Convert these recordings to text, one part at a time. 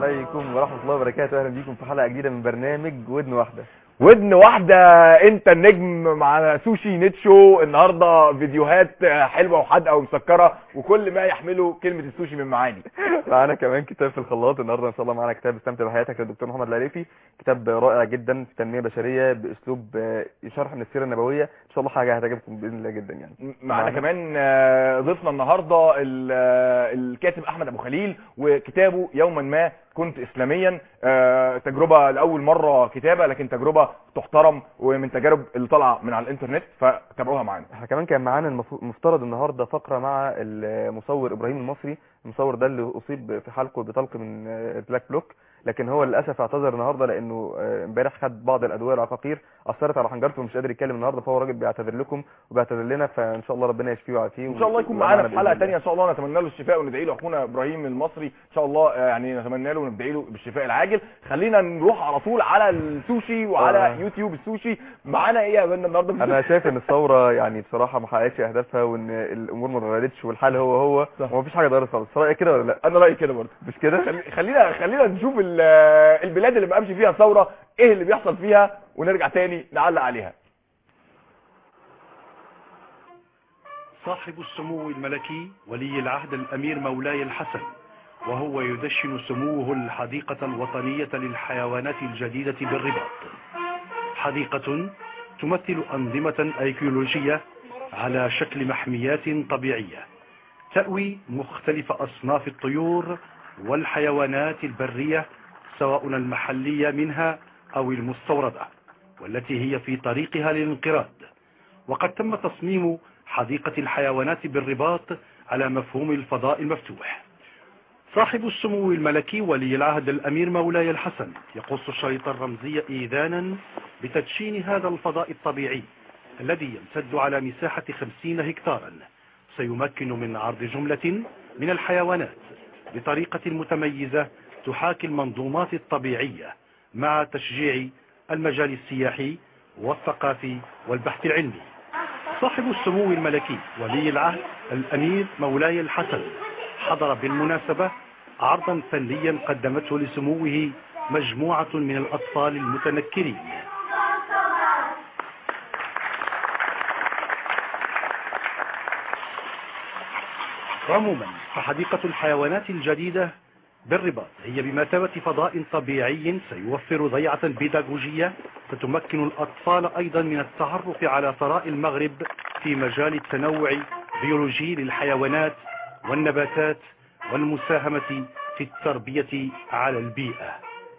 عليكم ورحمة الله وبركاته أهلا بيكم في حلقة جديدة من برنامج ودن واحدة ودن واحدة انت النجم مع سوشي نيتشو النهاردة فيديوهات حلوة وحادقة ومسكرة وكل ما يحمله كلمة السوشي من معاني معانا كمان كتاب في الخلاط النهارده ان شاء الله معانا كتاب استمتع بحياتك للدكتور محمد العريفي كتاب رائع جدا في تنميه بشريه باسلوب آه، شرح من السيره النبويه ان شاء الله حاجه هتعجبكم باذن الله جدا يعني معانا معانا. كمان آه، ضيفنا النهاردة ال- آه، الكاتب احمد ابو خليل وكتابه يوما ما كنت اسلاميا آه، تجربة لاول مرة كتابة لكن تجربة تحترم ومن تجارب اللي طالعة من على الانترنت فتابعوها معانا احنا كمان كان معانا المفروض- المفترض النهارده فقره مع المصور ابراهيم المصري المصور ده اللي اصيب في حلقه بطلق من آه، بلاك بلوك لكن هو للاسف اعتذر النهارده لانه آه، امبارح خد بعض الادويه العقاقير اثرت على حنجرته ومش قادر يتكلم النهارده فهو راجل بيعتذر لكم وبيعتذر لنا فان شاء الله ربنا يشفيه ويعافيه ان شاء الله يكون ومعانا معانا في بإذن حلقه الله. ثانيه ان شاء الله نتمنى له الشفاء وندعي له اخونا ابراهيم المصري ان شاء الله آه، يعني نتمنى له وندعي له بالشفاء العاجل خلينا نروح على طول على السوشي وعلى آه. يوتيوب السوشي معانا ايه يا بنا النهارده انا شايف ان الثوره يعني بصراحه ما حققتش اهدافها وان الامور ما اتغيرتش والحال هو هو صح. ومفيش حاجه اتغيرت خالص رايك كده ولا لا انا رايي كده برضه مش كده خلي- خلينا خلينا نشوف ال- البلاد اللي ما قامش فيها ثوره ايه اللي بيحصل فيها ونرجع تاني نعلق عليها صاحب السمو الملكي ولي العهد الأمير مولاي الحسن وهو يدشن سموه الحديقة الوطنية للحيوانات الجديدة بالرباط حديقة تمثل أنظمة أيكولوجية على شكل محميات طبيعية تأوي مختلف أصناف الطيور والحيوانات البرية سواء المحلية منها أو المستوردة والتي هي في طريقها للانقراض وقد تم تصميم حديقة الحيوانات بالرباط على مفهوم الفضاء المفتوح صاحب السمو الملكي ولي العهد الأمير مولاي الحسن يقص الشريط الرمزي إيذانا بتدشين هذا الفضاء الطبيعي الذي يمتد على مساحة خمسين هكتارا سيمكن من عرض جملة من الحيوانات بطريقة متميزة تحاكي المنظومات الطبيعية مع تشجيع المجال السياحي والثقافي والبحث العلمي صاحب السمو الملكي ولي العهد الأمير مولاي الحسن حضر بالمناسبة عرضا فنيا قدمته لسموه مجموعة من الأطفال المتنكرين عموما فحديقة الحيوانات الجديدة بالرباط هي بمثابة فضاء طبيعي سيوفر ضيعة بيداغوجية ستمكن الأطفال أيضا من التعرف على ثراء المغرب في مجال التنوع بيولوجي للحيوانات والنباتات والمساهمة في التربية على البيئة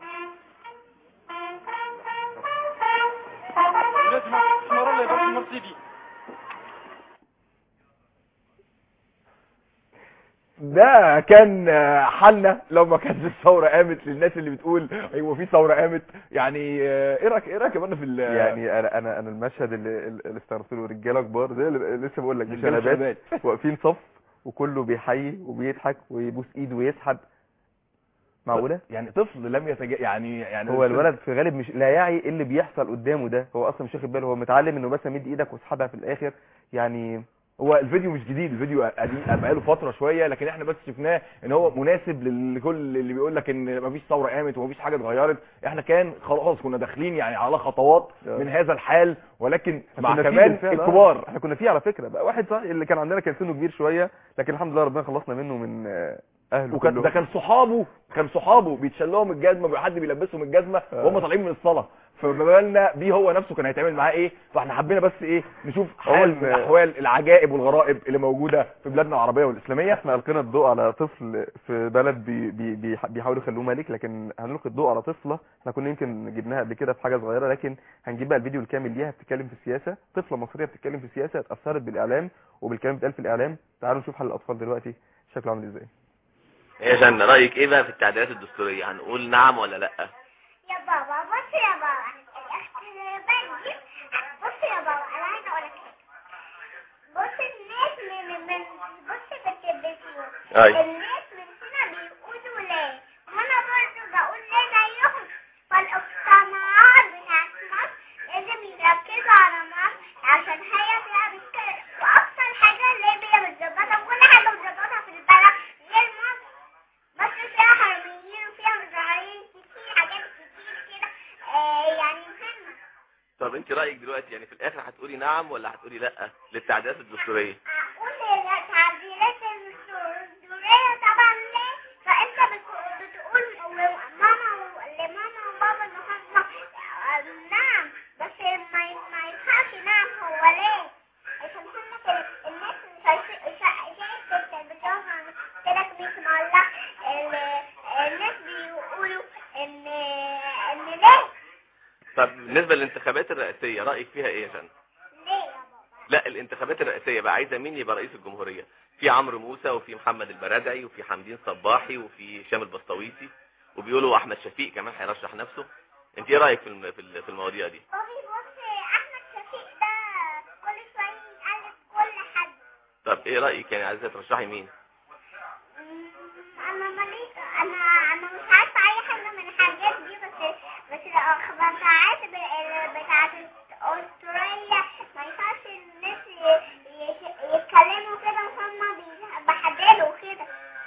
ده كان آه، حالنا لو ما كانت الثوره قامت للناس اللي بتقول ايوه في ثوره قامت يعني آه، ايه رايك ايه رايك يا بنا في ال- يعني انا انا انا المشهد اللي, اللي استغربت له رجاله كبار زي اللي لسه بقول لك رجالة شنبات واقفين صف وكله بيحيي وبيضحك ويبوس ايده ويسحب معقوله يعني طفل لم يتج يعني يعني هو الولد في غالب مش لا يعي ايه اللي بيحصل قدامه ده هو اصلا مش واخد باله هو متعلم انه بس مد ايدك واسحبها في الاخر يعني هو الفيديو مش جديد الفيديو قديم بقاله فتره شويه لكن احنا بس شفناه ان هو مناسب لكل اللي بيقول لك ان مفيش ثوره قامت ومفيش حاجه اتغيرت احنا كان خلاص كنا داخلين يعني على خطوات آه. من هذا الحال ولكن إحنا مع كنا فيه كمان بالفعل، آه. الكبار احنا كنا فيه على فكره بقى واحد صح اللي كان عندنا كان سنه كبير شويه لكن الحمد لله ربنا خلصنا منه من آه، اهله وكان كلهم. ده كان صحابه كان صحابه بيتشال لهم الجزمه بيبقى حد بيلبسهم الجزمه آه. وهم طالعين من الصلاه فما بالنا بيه هو نفسه كان هيتعمل معاه ايه فاحنا حبينا بس ايه نشوف هو حال ال- من احوال العجائب والغرائب اللي موجوده في بلادنا العربيه والاسلاميه احنا القينا الضوء على طفل في بلد بي بي بي بيحاولوا يخلوه ملك لكن هنلقي الضوء على طفله احنا كنا يمكن جبناها قبل كده في حاجه صغيره لكن هنجيب بقى الفيديو الكامل ليها بتتكلم في السياسه طفله مصريه بتتكلم في السياسه اتاثرت بالاعلام وبالكلام بيتقال في الاعلام تعالوا نشوف حل الاطفال دلوقتي شكله عامل ازاي يا جنة رأيك ايه بقى في التعديلات الدستورية هنقول نعم ولا لا يا بابا بص يا بابا الاختلافات دي بص يا بابا انا عايزه اقول لك حاجه بص الناس من من بص بالتلفزيون أي. الناس من هنا بيقولوا ليه وانا برضه بقول ليه زيهم فالاجتماعات بتاعت مصر لازم يركزوا على مصر عشان هي فيها مشكله واكتر حاجه ليبيا متظبطه وكل حاجه متظبطه في البلد غير مصر مصر فيها حراميين وفيها طب انت رايك دلوقتي يعني في الاخر هتقولي نعم ولا هتقولي لا للتعديلات الدستوريه اقول التعديلات الدستورية طبعا ليه فانت بت- بتقول لماما لماما وبابا ان هم نعم بس ما ي- ما ينفعش نعم هو ليه عشان هم كده الناس شايفة- شا- شايف التلفزيون قلت لك 100 مرة ال- الناس بيقولوا ان ان ليه طب بالنسبه للانتخابات الرئاسيه رايك فيها ايه يا فندم ليه يا بابا لا الانتخابات الرئاسيه بقى عايزه مين يبقى رئيس الجمهوريه في عمرو موسى وفي محمد البرادعي وفي حمدين صباحي وفي هشام البسطويسي وبيقولوا احمد شفيق كمان هيرشح نفسه انت ايه رايك في الم- في ال- في المواضيع دي بابي بص احمد شفيق ده كل شويه يقلب كل حد طب ايه رايك يعني عايزه ترشحي مين مم، انا مالي انا انا مش عارفه اي حاجه من الحاجات دي بس بس الاخبارات بتاعت استراليا ما ينفعش الناس ي- ي- يتكلموا كده وهم بي- بيحددوا كده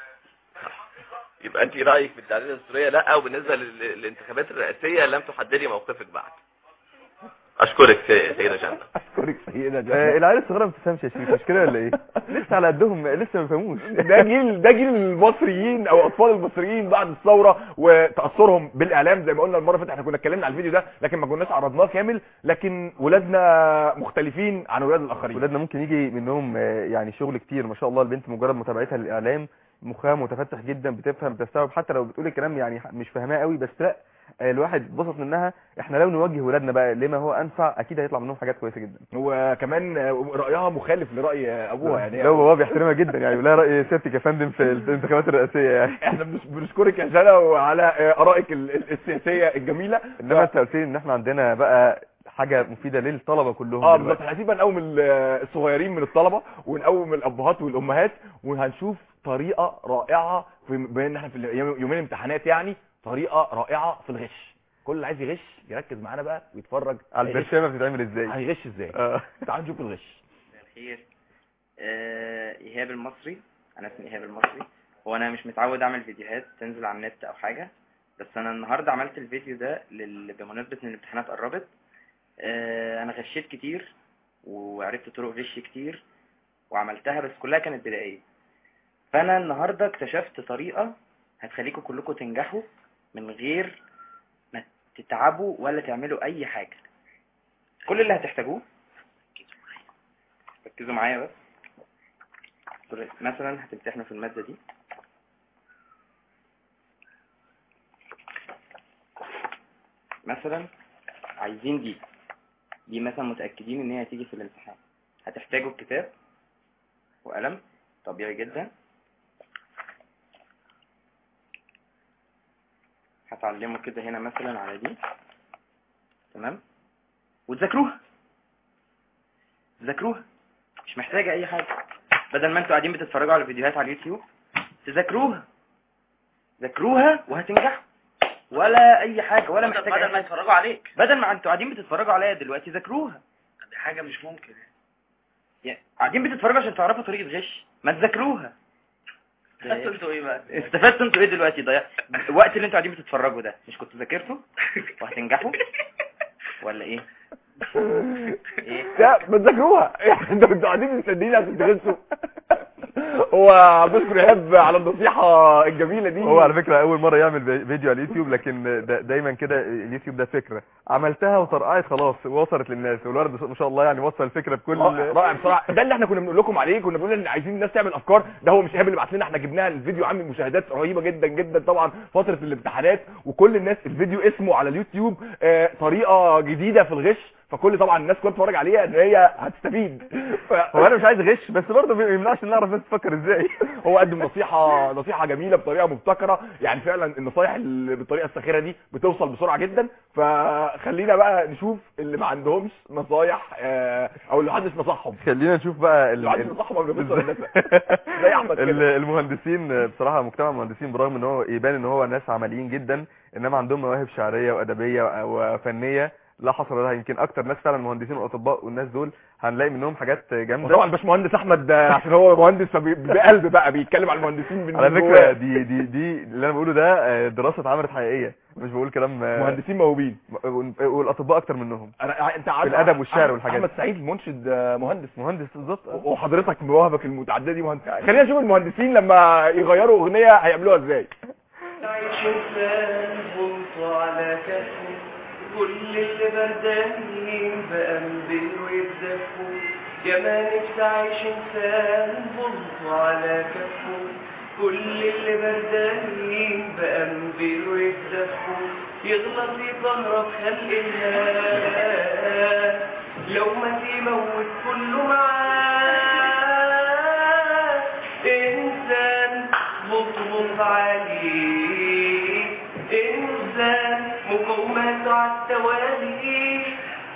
يبقى انت رايك في التعديلات الدستوريه لا وبالنسبه لل- للانتخابات الرئاسيه لم تحددي موقفك بعد اشكرك سي- سيده جنة اشكرك سيدة آه، جنة العيال الصغيره ما بتفهمش يا شريف مش كده ولا ايه لسه على قدهم لسه ما بيفهموش ده جيل ده جيل المصريين او اطفال المصريين بعد الثوره وتاثرهم بالاعلام زي ما قلنا المره اللي فاتت احنا كنا اتكلمنا على الفيديو ده لكن ما كناش عرضناه كامل لكن ولادنا مختلفين عن ولاد الاخرين ولادنا ممكن يجي منهم آه، يعني شغل كتير ما شاء الله البنت مجرد متابعتها للاعلام مخها متفتح جدا بتفهم بتستوعب حتى لو بتقول الكلام يعني مش فاهماه قوي بس لا آه، الواحد اتبسط منها احنا لو نوجه ولادنا بقى لما هو انفع اكيد هيطلع منهم حاجات كويسه جدا وكمان رايها مخالف لراي ابوها يعني لو بابا بيحترمها جدا يعني ولا راي سيادتك يا فندم في الانتخابات الرئاسيه يعني احنا بنش- بنشكرك يا جنى وعلى ارائك ال- ال- السياسيه الجميله انما انت قلت لي ان احنا عندنا بقى حاجه مفيده للطلبه كلهم اه دلوقتي. بالظبط احنا عايزين بقى نقوم ال- الصغيرين من الطلبه ونقوم الابهات والامهات وهنشوف طريقه رائعه في بما ان احنا في اليوم- يومين امتحانات يعني طريقه رائعه في الغش كل اللي عايز يغش يركز معانا بقى ويتفرج على هيغش- البرشامه بتتعمل ازاي هيغش ازاي اه تعال نشوف الغش الخير آه، ايهاب المصري انا اسمي ايهاب المصري هو انا مش متعود اعمل فيديوهات تنزل على النت او حاجه بس انا النهارده عملت الفيديو ده لل... بمناسبه ان الامتحانات قربت آه، انا غشيت كتير وعرفت طرق غش كتير وعملتها بس كلها كانت بدائيه فانا النهارده اكتشفت طريقه هتخليكم كلكم تنجحوا من غير ما تتعبوا ولا تعملوا اي حاجه كل اللي هتحتاجوه ركزوا معايا بس مثلا هتمتحنوا في المادة دي مثلا عايزين دي دي مثلا متأكدين ان هي هتيجي في الامتحان هتحتاجوا الكتاب وقلم طبيعي جدا هتعلموا كده هنا مثلا على دي تمام وتذاكروها تذاكروها مش محتاجة اي حاجة بدل ما انتوا قاعدين بتتفرجوا على فيديوهات على اليوتيوب تذاكروها ذاكروها وهتنجحوا ولا اي حاجة ولا بدل- محتاجة بدل أي ما حاجة. يتفرجوا عليك بدل ما انتوا قاعدين بتتفرجوا عليا دلوقتي ذاكروها دي حاجة مش ممكن يعني قاعدين بتتفرجوا عشان تعرفوا طريقة غش ما تذاكروها خدتوا انتوا ايه بقى استفدتوا انتوا ايه دلوقتي ضيع الوقت اللي انتوا قاعدين بتتفرجوا ده مش كنتوا ذاكرتوا وهتنجحوا ولا ايه ايه لا ما تذاكروها انتوا انتوا قاعدين مستنيين عشان تغشوا هو بشكر ايهاب على النصيحه الجميله دي هو على فكره اول مره يعمل في- فيديو على اليوتيوب لكن دا دايما كده اليوتيوب ده فكره عملتها وطرقعت خلاص ووصلت للناس والولد ما شاء الله يعني وصل الفكره بكل رائع رائع بصراحه ده اللي احنا كنا بنقول لكم عليه كنا بنقول ان عايزين الناس تعمل افكار ده هو مش ايهاب اللي بعت لنا احنا جبناها الفيديو عامل مشاهدات رهيبه جدا جدا طبعا فتره الامتحانات وكل الناس الفيديو اسمه على اليوتيوب آه طريقه جديده في الغش فكل طبعا الناس كلها بتتفرج عليها ان هي هتستفيد ف... هو انا مش عايز اغش بس برضه ما يمنعش ان نعرف الناس تفكر ازاي هو قدم نصيحة نصيحة جميلة بطريقة مبتكرة يعني فعلا النصايح اللي بالطريقة الساخرة دي بتوصل بسرعة جدا فخلينا بقى نشوف اللي ما عندهمش نصايح آه، او اللي محدش نصحهم خلينا نشوف بقى اللي محدش نصحهم قبل ما يوصل الناس زي احمد ال- كده المهندسين بصراحه مجتمع المهندسين برغم ان هو يبان ان هو ناس عمليين جدا انما عندهم مواهب شعريه وادبيه وفنيه لا حصر لها يمكن اكتر ناس فعلا مهندسين واطباء والناس دول هنلاقي منهم حاجات جامده وطبعا الباشمهندس احمد آه، عشان هو مهندس فبي- بقلب بقى بيتكلم على المهندسين من على جواه. فكره دي دي دي اللي انا بقوله ده آه، دراسه اتعملت حقيقيه مش بقول كلام آه، مهندسين موهوبين م- والاطباء اكتر منهم انا انت عارف الأدب والشعر أحمد- والحاجات احمد سعيد المنشد آه، مهندس مهندس بالظبط آه. وحضرتك بمواهبك المتعدده دي مهندس خلينا نشوف المهندسين لما يغيروا اغنيه هيعملوها ازاي تعيش انسان بنط على كفه كل اللي بردانين بأنبهوا يتدفوا يا ما نفسي اعيش انسان بنط على كفه كل اللي بردانين بأنبهوا يتدفوا يغلط يكهرب خلق الله لو ما تموت كله معاه انسان بطبط عليه انسان مقوماته على التوالي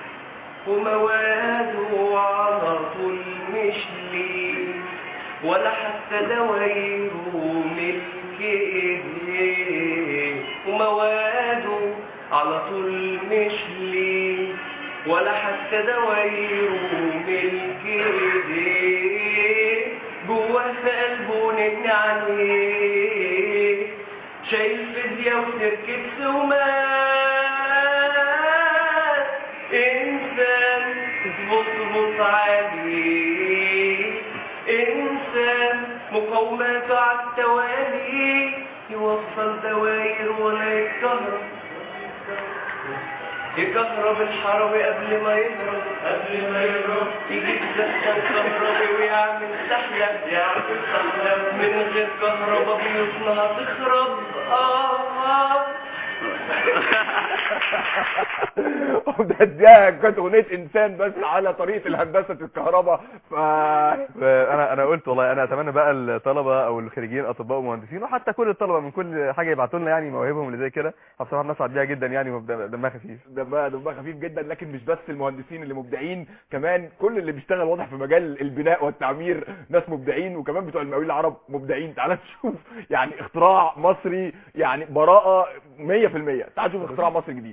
ومواده على طول مش ليه ولا حتى دوايره ملك ايديه ومواده على طول مش ليه ولا حتى دوايره ملك ايديه جواه في قلبه نجن عليه شايل فيزياء وسيركس ومات انسان بطبط عليه انسان مقوماته على التوالي يوصل دواير ولا يتكهرب يكهرب الحربي قبل ما يهرب قبل ما يهرب يجيب زفة كهربي ويعمل سحلة يعمل سحلة من غير كهربا بيوتنا هتخرب آه آه ده ده كانت اغنيه انسان بس على طريقه الهندسه الكهرباء ف انا انا قلت والله انا اتمنى بقى الطلبه او الخريجين اطباء ومهندسين وحتى كل الطلبه من كل حاجه يبعتوا لنا يعني مواهبهم اللي زي كده بصراحه الناس عديها جدا يعني ودمها خفيف دمها دمها خفيف جدا لكن مش بس المهندسين اللي مبدعين كمان كل اللي بيشتغل واضح في مجال البناء والتعمير ناس مبدعين وكمان بتوع المقاولين العرب مبدعين تعال نشوف يعني اختراع مصري يعني براءة 100% تعال نشوف اختراع مصري جديد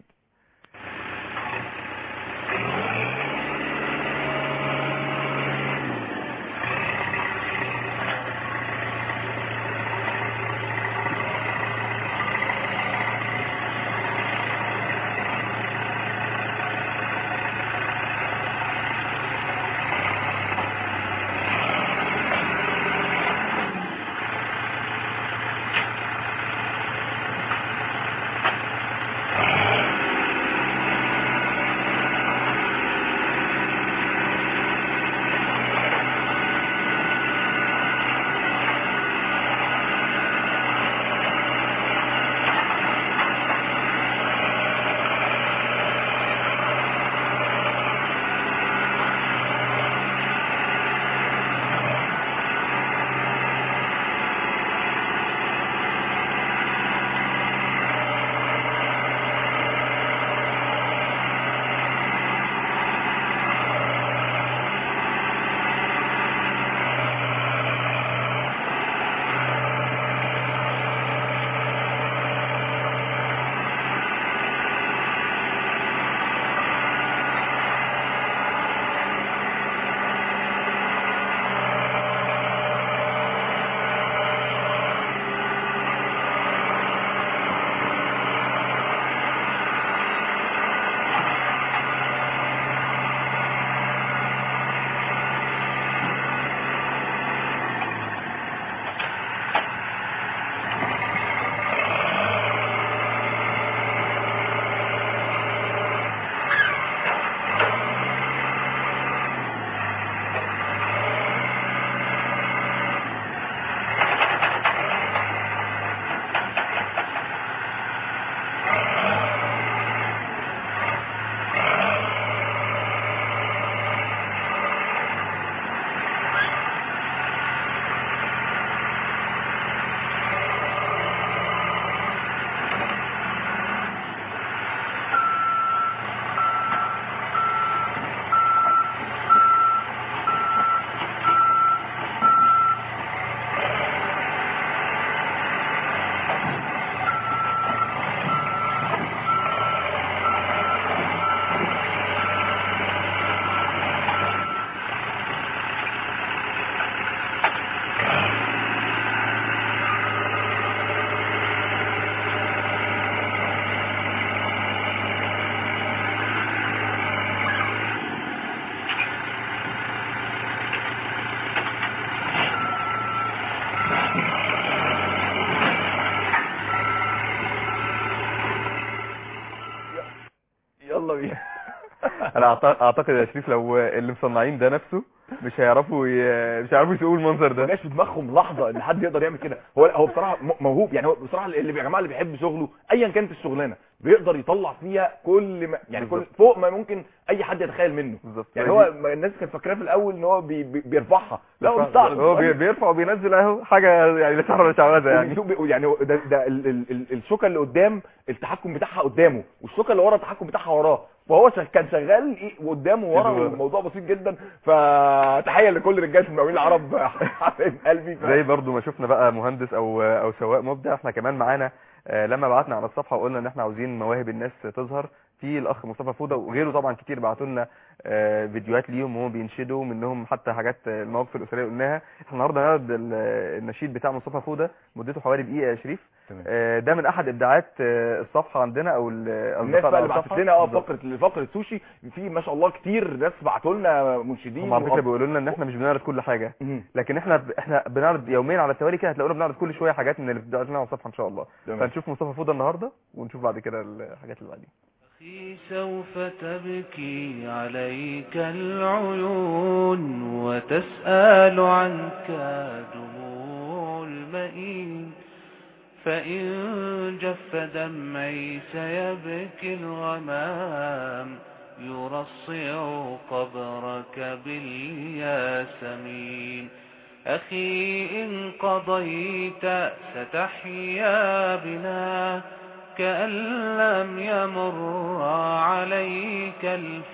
انا أعت- اعتقد يا شريف لو اللي مصنعين ده نفسه مش هيعرفوا ي... مش هيعرفوا يسوقوا المنظر ما ده جاش في دماغهم لحظه ان حد يقدر يعمل كده هو هو بصراحه م- موهوب يعني هو بصراحه اللي يا جماعه اللي بيحب شغله ايا كانت الشغلانه بيقدر يطلع فيها كل ما يعني كل بالظبط. فوق ما ممكن اي حد يتخيل منه بالظبط يعني هو ما الناس كانت فاكراه في الاول ان هو بي بي بيرفعها لا هو مش صعب هو بي- بيرفع وبينزل اهو حاجه يعني لا سحر ولا شعوذه يعني وبيسوق بي- يعني هو ده, ده ال- ال- ال- الشوكه اللي قدام التحكم بتاعها قدامه والشوكه اللي ورا التحكم بتاعها وراه فهو شغ- كان شغال ايه قدامه ورا إيده ورا. والموضوع بسيط جدا فتحيه لكل رجاله المقاولين العرب حبايب قلبي ف- زي برضو ما شفنا بقى مهندس او او سواق مبدع احنا كمان معانا آه، لما بعتنا على الصفحه وقلنا ان احنا عاوزين مواهب الناس تظهر في الاخ مصطفى فوده وغيره طبعا كتير بعتوا لنا آه، فيديوهات ليهم وهم بينشدوا منهم حتى حاجات آه، المواقف الاسريه قلناها احنا النهارده هنعرض ال- النشيد بتاع مصطفى فوده مدته حوالي دقيقه يا شريف تمام. آه، ده من احد ابداعات آه، الصفحه عندنا او ال- أو الناس بقى اللي على بعتت الصفحة. لنا اه بالظبط. فقره فقره سوشي في ما شاء الله كتير ناس بعتوا لنا منشدين هم على فكره وأب- بيقولوا لنا ان احنا مش بنعرض كل حاجه مهم. لكن احنا احنا بنعرض يومين على التوالي كده هتلاقونا بنعرض كل شويه حاجات من اللي بتبعت لنا على الصفحه ان شاء الله تمام. فنشوف مصطفى فوده النهارده ونشوف بعد كده الحاجات اللي بعدين أخي سوف تبكي عليك العيون وتسأل عنك دموع المئين فإن جف دمعي سيبكي الغمام يرصع قبرك بالياسمين أخي إن قضيت ستحيا بنا كأن لم يمر عليك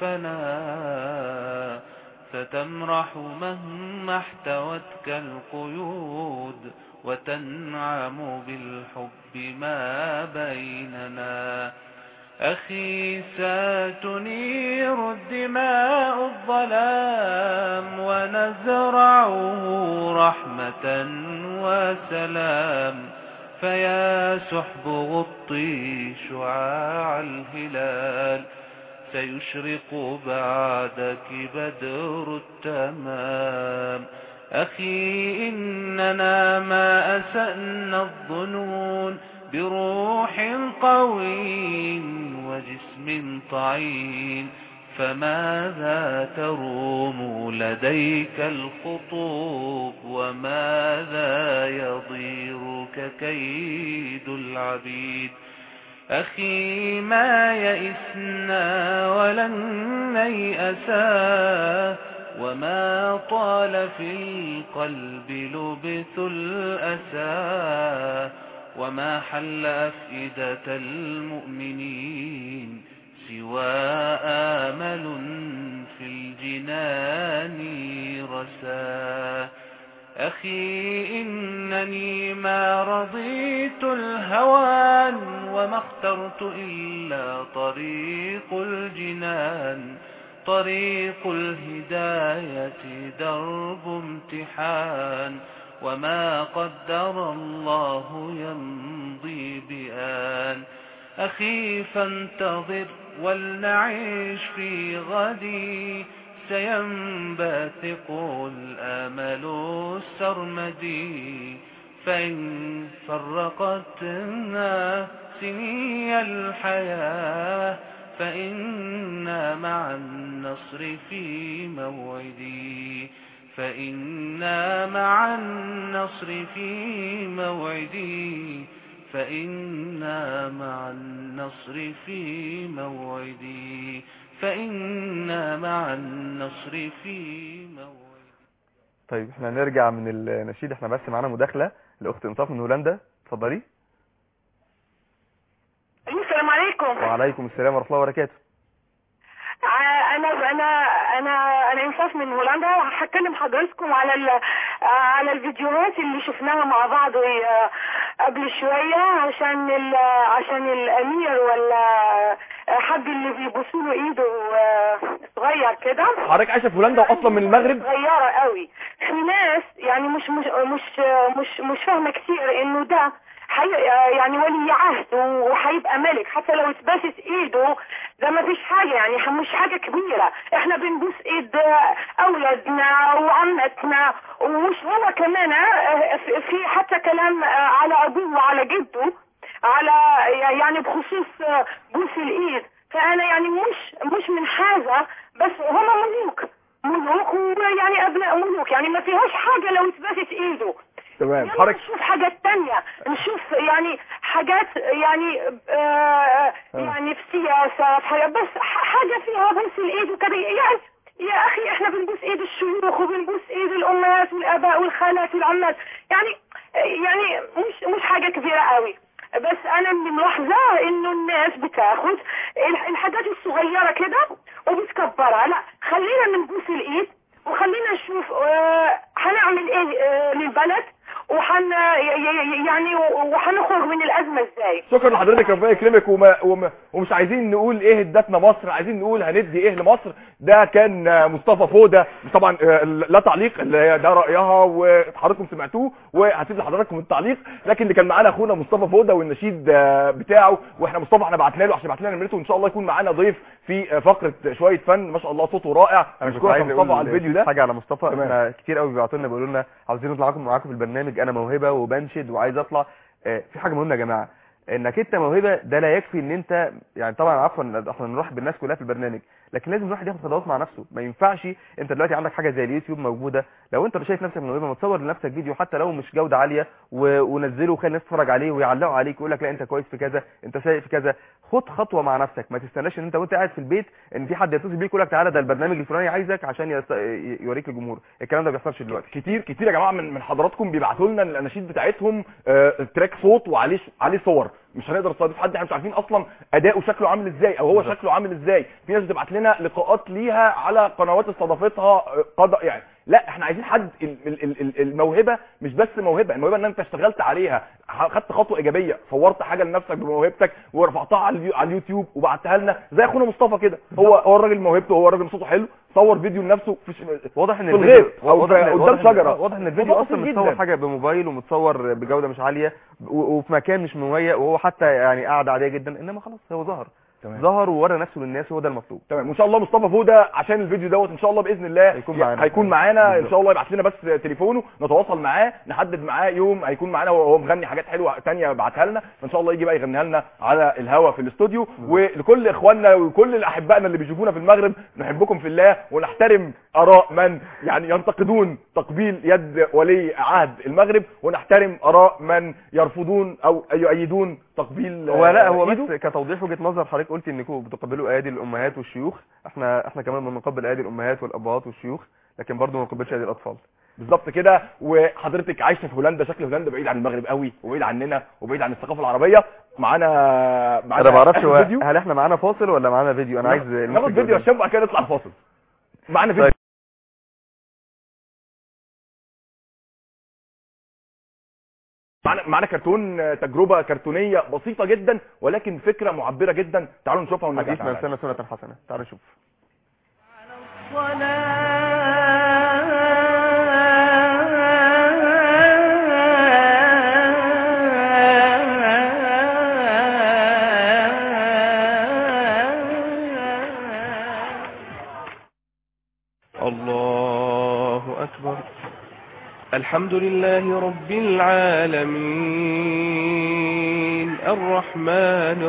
الفنا فتمرح مهما احتوتك القيود وتنعم بالحب ما بيننا أخي ستنير الدماء الظلام ونزرعه رحمة وسلام فيا سحب غطي شعاع الهلال سيشرق بعدك بدر التمام أخي إننا ما أسأنا الظنون بروح قوي وجسم طعين فماذا تروم لديك الخطوب وماذا يضيرك كيد العبيد أخي ما يئسنا ولن نيأسا وما طال في القلب لبث الأسى وما حل أفئدة المؤمنين سوى آمل في الجنان رساه أخي إنني ما رضيت الهوان وما اخترت إلا طريق الجنان طريق الهداية درب امتحان وما قدر الله يمضي بآن أخي فانتظر ولنعيش في غدي سينبثق الأمل السرمدي فإن فرقتنا سني الحياة فإنا مع النصر في موعدي فإنا مع النصر في موعدي فإنا مع النصر في موعدي فإنا مع النصر في موعدي طيب احنا هنرجع من النشيد احنا بس معانا مداخله لاخت انصاف من هولندا اتفضلي السلام عليكم وعليكم السلام ورحمه الله وبركاته ع- انا انا انا انا انصاف من هولندا هكلم حضراتكم على ال- على الفيديوهات اللي شفناها مع بعض آه، قبل شويه عشان ال- عشان الامير ولا حد اللي بيبصوا له ايده آه، صغير كده حضرتك عايشه في هولندا واصلا من المغرب صغيره قوي في ناس يعني مش مش مش مش مش فاهمه كتير انه ده حي يعني ولي عهد وهيبقى ملك حتى لو اتباسس ايده ده ما فيش حاجه يعني ح- مش حاجه كبيره احنا بنبوس ايد اولادنا وعمتنا ومش هو كمان آه، في- في حتى كلام آه، على ابوه وعلى جده على يعني بخصوص آه، بوس الايد فانا يعني مش مش من هذا بس هم ملوك ملوك ويعني ابناء ملوك يعني ما فيهاش حاجه لو اتبست ايده تمام يلا حضرتك نشوف حاجات تانية نشوف يعني حاجات يعني آه يعني في سياسة في حاجة بس ح- حاجة فيها بوس الايد وكده يعني يا اخي احنا بنبوس ايد الشيوخ وبنبوس ايد الامهات والاباء والخالات والعمات يعني يعني مش مش حاجة كبيرة قوي بس انا اللي ملاحظاه انه الناس بتاخد الح- الحاجات الصغيرة كده وبتكبرها لا خلينا نبوس الايد وخلينا نشوف آه، هنعمل ايه آه، للبلد وحن ي- ي- يعني وهنخرج من الازمه ازاي شكرا لحضرتك ربنا يكرمك وما وما ومش عايزين نقول ايه ادتنا مصر عايزين نقول هندي ايه لمصر ده كان آه، مصطفى فوده طبعا آه، لا تعليق اللي هي ده رايها وحضراتكم سمعتوه وهسيب لحضراتكم التعليق لكن اللي كان معانا اخونا مصطفى فوده والنشيد آه، بتاعه واحنا مصطفى احنا بعتنا له عشان بعت لنا نمرته وان شاء الله يكون معانا ضيف في آه، فقره شويه فن ما شاء الله صوته رائع انا كنت بشكرك عايز يا مصطفى اقول على الفيديو ده حاجه على مصطفى تمام. احنا كتير قوي بيبعتوا لنا بيقولوا لنا عاوزين نطلع معاكم معاكم في البرنامج انا موهبه وبنشد وعايز اطلع آه، في حاجه مهمه يا جماعه انك انت موهبه ده لا يكفي ان انت يعني طبعا عفوا احنا نروح بالناس كلها في البرنامج لكن لازم الواحد ياخد خطوات مع نفسه ما ينفعش انت دلوقتي عندك حاجه زي اليوتيوب موجوده لو انت شايف نفسك موهبه ما تصور لنفسك فيديو حتى لو مش جوده عاليه و- ونزله وخلي الناس تتفرج عليه ويعلقوا عليك ويقول لك لا انت كويس في كذا انت سيء في كذا خد خطوه مع نفسك ما تستناش ان انت وانت قاعد في البيت ان في حد يتصل بيك يقول لك تعالى ده البرنامج الفلاني عايزك عشان يست... ي- يوريك الجمهور الكلام ده ما بيحصلش دلوقتي كتير كتير يا جماعه من من حضراتكم بيبعتوا لنا الاناشيد بتاعتهم آه، تراك صوت وعليه عليه صور مش هنقدر نستضيف حد احنا مش عارفين اصلا اداؤه شكله عامل ازاي او هو بالظبط. شكله عامل ازاي في ناس بتبعت لنا لقاءات ليها على قنوات استضافتها آه، قضاء يعني لا احنا عايزين حد ال- ال- ال- ال- الموهبه مش بس موهبه الموهبه ان انت اشتغلت عليها ح- خدت خطوه ايجابيه صورت حاجه لنفسك بموهبتك ورفعتها على اليو- على اليوتيوب وبعتها لنا زي اخونا مصطفى كده هو هو الراجل موهبته هو الراجل صوته حلو صور فيديو لنفسه في ش- واضح ان في الفيديو الغيط او واضح إن- قدام واضح إن- شجره واضح ان الفيديو موضوع اصلا بسيط متصور جداً. حاجه بموبايل ومتصور بجوده مش عاليه و- وفي مكان مش مهيأ وهو حتى يعني قاعده عاديه جدا انما خلاص هو ظهر تمام. ظهر وورى نفسه للناس هو ده المطلوب تمام وان شاء الله مصطفى فوده عشان الفيديو دوت ان شاء الله باذن الله هيكون معانا. هيكون معانا ان بالظبط. شاء الله يبعت لنا بس تليفونه نتواصل معاه نحدد معاه يوم هيكون معانا وهو مغني حاجات حلوه تانية بعتها لنا فان شاء الله يجي بقى يغنيها لنا على الهوا في الاستوديو ولكل اخواننا وكل احبائنا اللي بيشوفونا في المغرب نحبكم في الله ونحترم اراء من يعني ينتقدون تقبيل يد ولي عهد المغرب ونحترم اراء من يرفضون او يؤيدون تقبيل هو لا آه، هو إيده. بس كتوضيح وجهه نظر حضرتك قلت انكم بتقبلوا ايادي الامهات والشيوخ احنا احنا كمان بنقبل ايادي الامهات والابهات والشيوخ لكن برضه ما بنقبلش ايادي الاطفال بالظبط كده وحضرتك عايشه في هولندا شكل هولندا بعيد عن المغرب قوي وبعيد عننا وبعيد عن الثقافه العربيه معانا معانا انا ما اعرفش آخر هو فيديو هل احنا معانا فاصل ولا معانا فيديو انا عايز ناخد المخرج فيديو يقول عشان بعد كده نطلع الفاصل معانا فيديو طيب. معانا معانا كرتون آه، تجربه كرتونيه بسيطه جدا ولكن فكره معبره جدا تعالوا نشوفها ونرجع حديث من تعالى. سنه سنه حسنه تعالوا نشوف الله أكبر الحمد لله رب العالمين الرحمن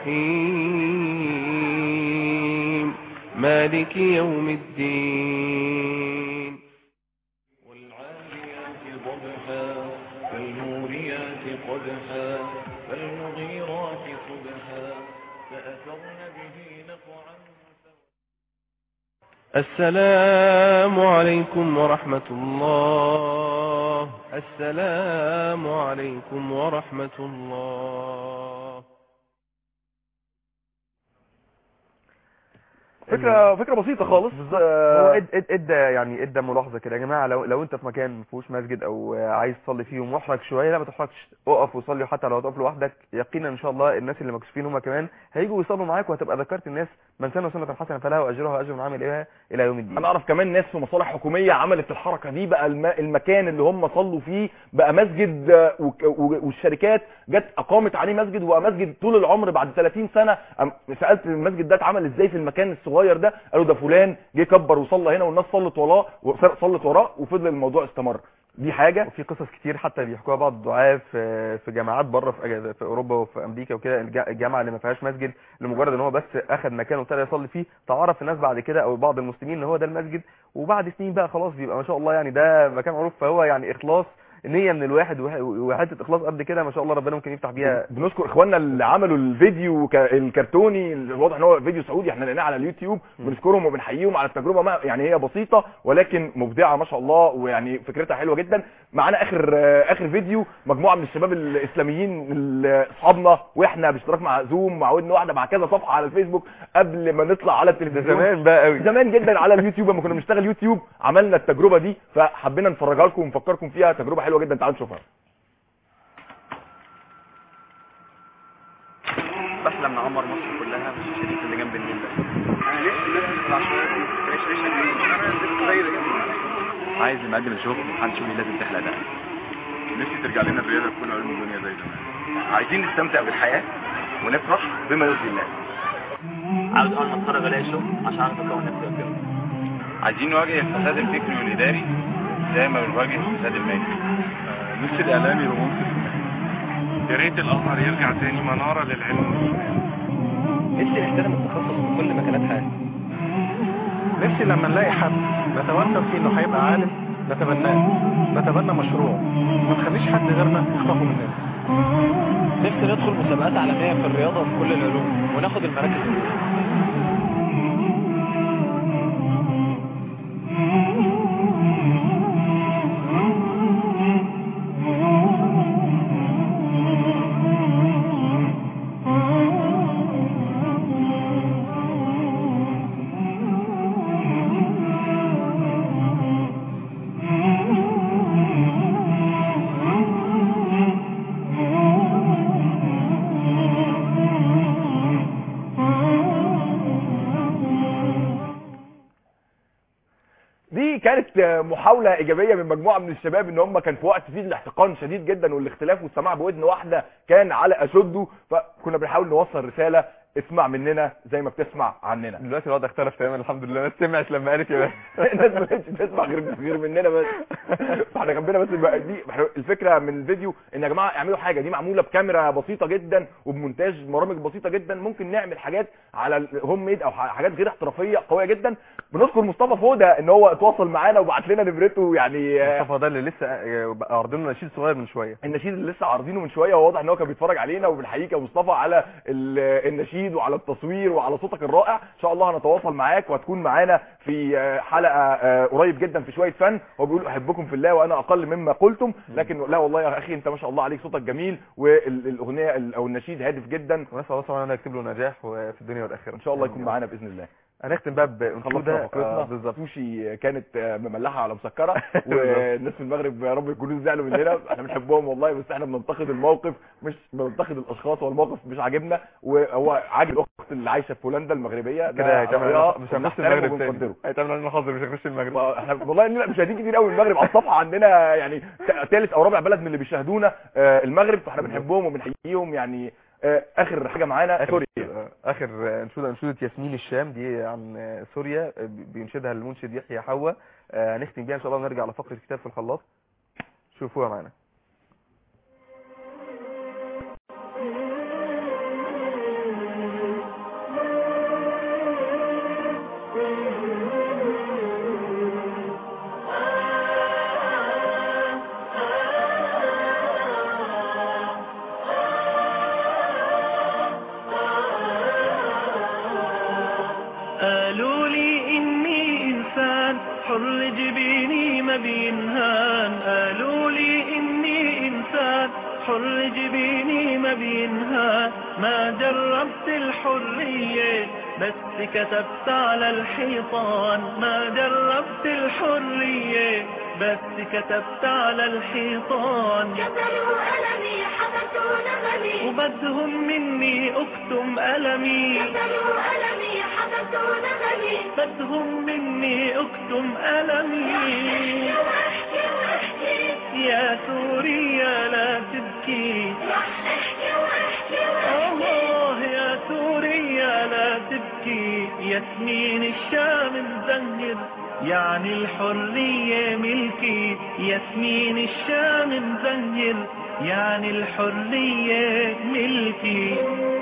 الرحيم مالك يوم الدين والعاديات ضبحا فالموريات قدحا فالمغيرات صبحا فأثرن به نقعا السلام عليكم ورحمة الله السلام عليكم ورحمة الله فكره فكره بسيطه خالص هو آه، اد- اد- ادى يعني ادى ملاحظه كده يا جماعه لو لو انت في مكان ما فيهوش مسجد او عايز تصلي فيه ومحرج شويه لا ما تحرجش اقف وصلي حتى لو هتقف لوحدك يقينا ان شاء الله الناس اللي مكسوفين هم كمان هيجوا يصلوا معاك وهتبقى ذكرت الناس من سنه سنه حسنه فلها واجرها اجر من عامل ايه الى يوم الدين انا اعرف كمان ناس في مصالح حكوميه عملت الحركه دي بقى الم... المكان اللي هم صلوا فيه بقى مسجد آه، وك- و- والشركات جت اقامت عليه مسجد وبقى مسجد طول العمر بعد 30 سنه أم- سالت المسجد ده اتعمل ازاي في المكان الصغير ده قالوا ده فلان جه كبر وصلى هنا والناس صلت وراه وصلت وراه وفضل الموضوع استمر دي حاجه وفي قصص كتير حتى بيحكوها بعض الدعاة في في جامعات بره في أجا- في اوروبا وفي امريكا وكده الجا- الجامعه اللي ما فيهاش مسجد لمجرد ان هو بس اخذ مكان وابتدى يصلي فيه تعرف الناس بعد كده او بعض المسلمين ان هو ده المسجد وبعد سنين بقى خلاص بيبقى ما شاء الله يعني ده مكان معروف فهو يعني اخلاص نيه من الواحد وح- وحته اخلاص قد كده ما شاء الله ربنا ممكن يفتح بيها بنشكر اخواننا اللي عملوا الفيديو ك- الكرتوني اللي واضح ان هو فيديو سعودي احنا لقيناه على اليوتيوب بنشكرهم وبنحييهم على التجربه ما يعني هي بسيطه ولكن مبدعه ما شاء الله ويعني فكرتها حلوه جدا معانا اخر آه، اخر فيديو مجموعه من الشباب الاسلاميين ال- اصحابنا واحنا باشتراك مع زوم مع ودن واحده مع كذا صفحه على الفيسبوك قبل ما نطلع على ده التلفزيون زمان بقى قوي زمان جدا على اليوتيوب لما كنا بنشتغل يوتيوب عملنا التجربه دي فحبينا نفرجها لكم ونفكركم فيها تجربه حلوه جدا تعالوا نشوفها بحلم نعمر مصر كلها مش الشريك اللي جنب النيل ده انا نفسي الناس اللي تطلع شويه دي تعيش عيشه جديده انا نفسي زي ده عايز المقدم الشغل محدش يقول لي لازم تحلق ده نفسي ترجع لنا الرياضه في كل علوم الدنيا زي زمان عايزين نستمتع بالحياه ونفرح بما يرضي الله عاوز اول ما اتخرج الاقي شغل عشان اعرف اكون نفسي وكده عايزين نواجه الفساد الفكري والاداري زي ما بنواجه الفساد المالي نفسي الاعلامي يبقى منصف يا ريت الازهر يرجع تاني مناره للعلم نفسي نحترم التخصص في كل مجالات حياتنا نفسي لما نلاقي حد نتوسم فيه انه هيبقى عالم نتبناه نتبنى مشروع ما نخليش حد غيرنا يخطفه مننا نفسي ندخل مسابقات عالميه في الرياضه وفي كل العلوم وناخد المراكز الأولى. دي كانت محاولة إيجابية من مجموعة من الشباب إن هم كان في وقت فيه الاحتقان شديد جدا والاختلاف والسماع بودن واحدة كان على أشده فكنا بنحاول نوصل رسالة اسمع مننا زي ما بتسمع عننا دلوقتي الوضع اختلف تماما الحمد لله الناس سمعت لما قالت يا باشا الناس ما كانتش بتسمع غير غير مننا بس فاحنا جنبنا بس بقى دي الفكره من الفيديو ان يا جماعه اعملوا حاجه دي معموله بكاميرا بسيطه جدا وبمونتاج برامج بسيطه جدا ممكن نعمل حاجات على الهوم ميد او حاجات غير احترافيه قويه جدا بنشكر مصطفى فوده ان هو اتواصل معانا وبعت لنا نمرته يعني آه، مصطفى ده اللي لسه آه، عارضين له نشيد صغير من شويه النشيد اللي لسه عارضينه من شويه وواضح ان هو كان بيتفرج علينا وبنحييك يا مصطفى على ال- النشيد وعلى التصوير وعلى صوتك الرائع ان شاء الله هنتواصل معاك وهتكون معانا في آه، حلقه آه، قريب جدا في شويه فن هو بيقول احبكم في الله وانا اقل مما قلتم لكن لا والله يا اخي انت ما شاء الله عليك صوتك جميل والاغنيه ال- او النشيد هادف جدا ونسال الله سبحانه وتعالى يكتب له نجاح في الدنيا والاخره ان شاء الله يكون معانا باذن الله هنختم بقى خلصنا بانشوده فقرتنا آه، بالظبط سوشي كانت آه، مملحه على مسكره والناس في المغرب يا رب يكونوا زعلوا مننا احنا بنحبهم والله بس احنا بننتقد الموقف مش بننتقد الاشخاص والموقف مش عاجبنا وهو عاجب الاخت اللي عايشه في هولندا المغربيه ده كده هيتعمل رأيها علينا- مش هنخش وبنحترمه المغرب تاني وبنقدره. هيتعمل علينا حظر مش هنخش المغرب احنا والله لنا مشاهدين كتير قوي من المغرب على الصفحه عندنا يعني ثالث او رابع بلد من اللي بيشاهدونا آه، المغرب فاحنا بنحبهم وبنحييهم يعني آه، اخر حاجه معانا سوريا آه، اخر آه، انشوده انشوده ياسمين الشام دي عن آه، سوريا آه، بينشدها المنشد يحيى حوا آه، هنختم بيها ان شاء الله ونرجع لفقره كتاب في الخلاط شوفوها معانا قالوا لي إني إنسان حر جبيني ما بينهان قالوا لي إني إنسان حر جبيني ما بينهان ما جربت الحرية بس كتبت على الحيطان ما جربت الحرية بس كتبت على الحيطان كسروا ألمي حبسوا نغمي وبدهم مني أكتم ألمي كسروا ألمي حبسوا نغمي بدهم مني اكتم ألمي واحكي واحكي يا سوريا لا تبكي رح احكي واحكي واحكي الله يا سوريا لا تبكي ياسمين الشام مزهر يعني الحرية ملكي ياسمين الشام مزهر يعني الحرية ملكي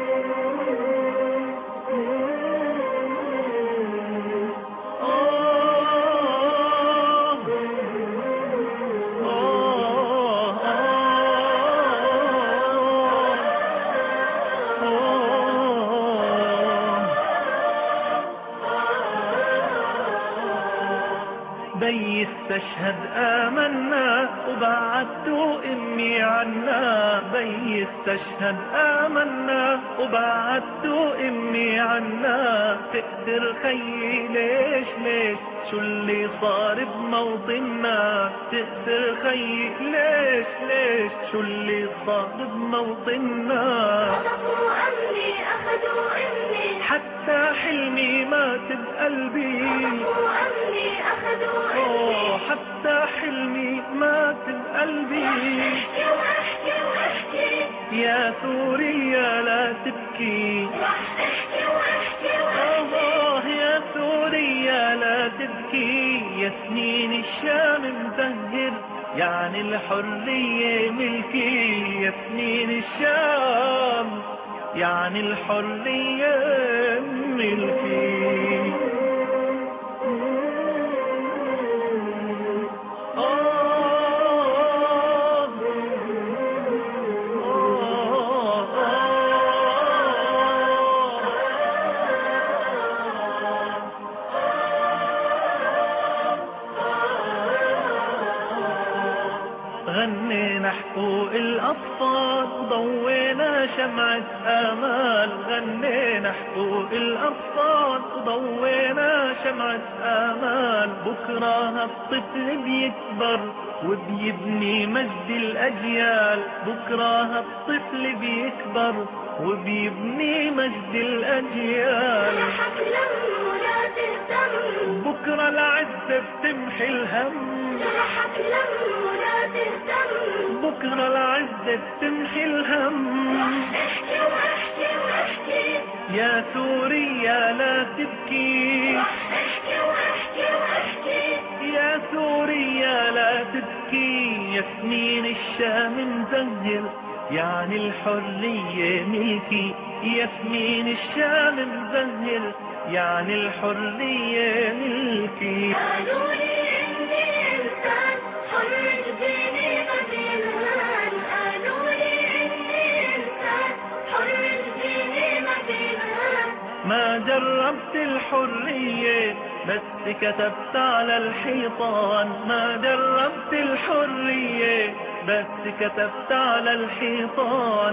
بي استشهد آمنا وبعدتوا أمي عنا بي استشهد آمنا وبعدتوا أمي عنا تقدر خيي ليش ليش شو اللي صار بموطننا تقدر خيي ليش ليش شو اللي صار بموطننا أخذوا أمي أخذوا أمي حتى حلمي مات بقلبي أخذوا أمي أخذوا أوه حتى حلمي مات بقلبي احكي واحكي واحكي يا سوريا لا تبكي احكي واحكي واحكي آه يا سوريا لا تبكي يا سنين الشام مزهر يعني الحرية ملكي يا سنين الشام يعني الحرية ملكي آه غنينا حقوق الأطفال وضوينا شمعة آمال غنينا حقوق الأطفال وضوينا شمعة آمال بكرة هالطفل بيكبر وبيبني مجد الأجيال بكرة هالطفل بيكبر وبيبني مجد الأجيال حتلم ولا تهتم بكرة العزة بتمحي الهم حتلم ولا تهتم بكرة العزة بتمحي الهم احكي واحكي واحكي يا سوريا لا تبكي احكي واحكي واحكي يا سوريا لا تبكي ياسمين الشام مزهر يعني الحرية ملكي ياسمين الشام مزهر يعني الحرية ملكي قالوا لي اني انسان حر جبيني ما بينهان قالوا لي اني انسان حر جبيني ما بينهان ما جربت الحرية بس كتبت على الحيطان ما جربت الحرية بس كتبت على الحيطان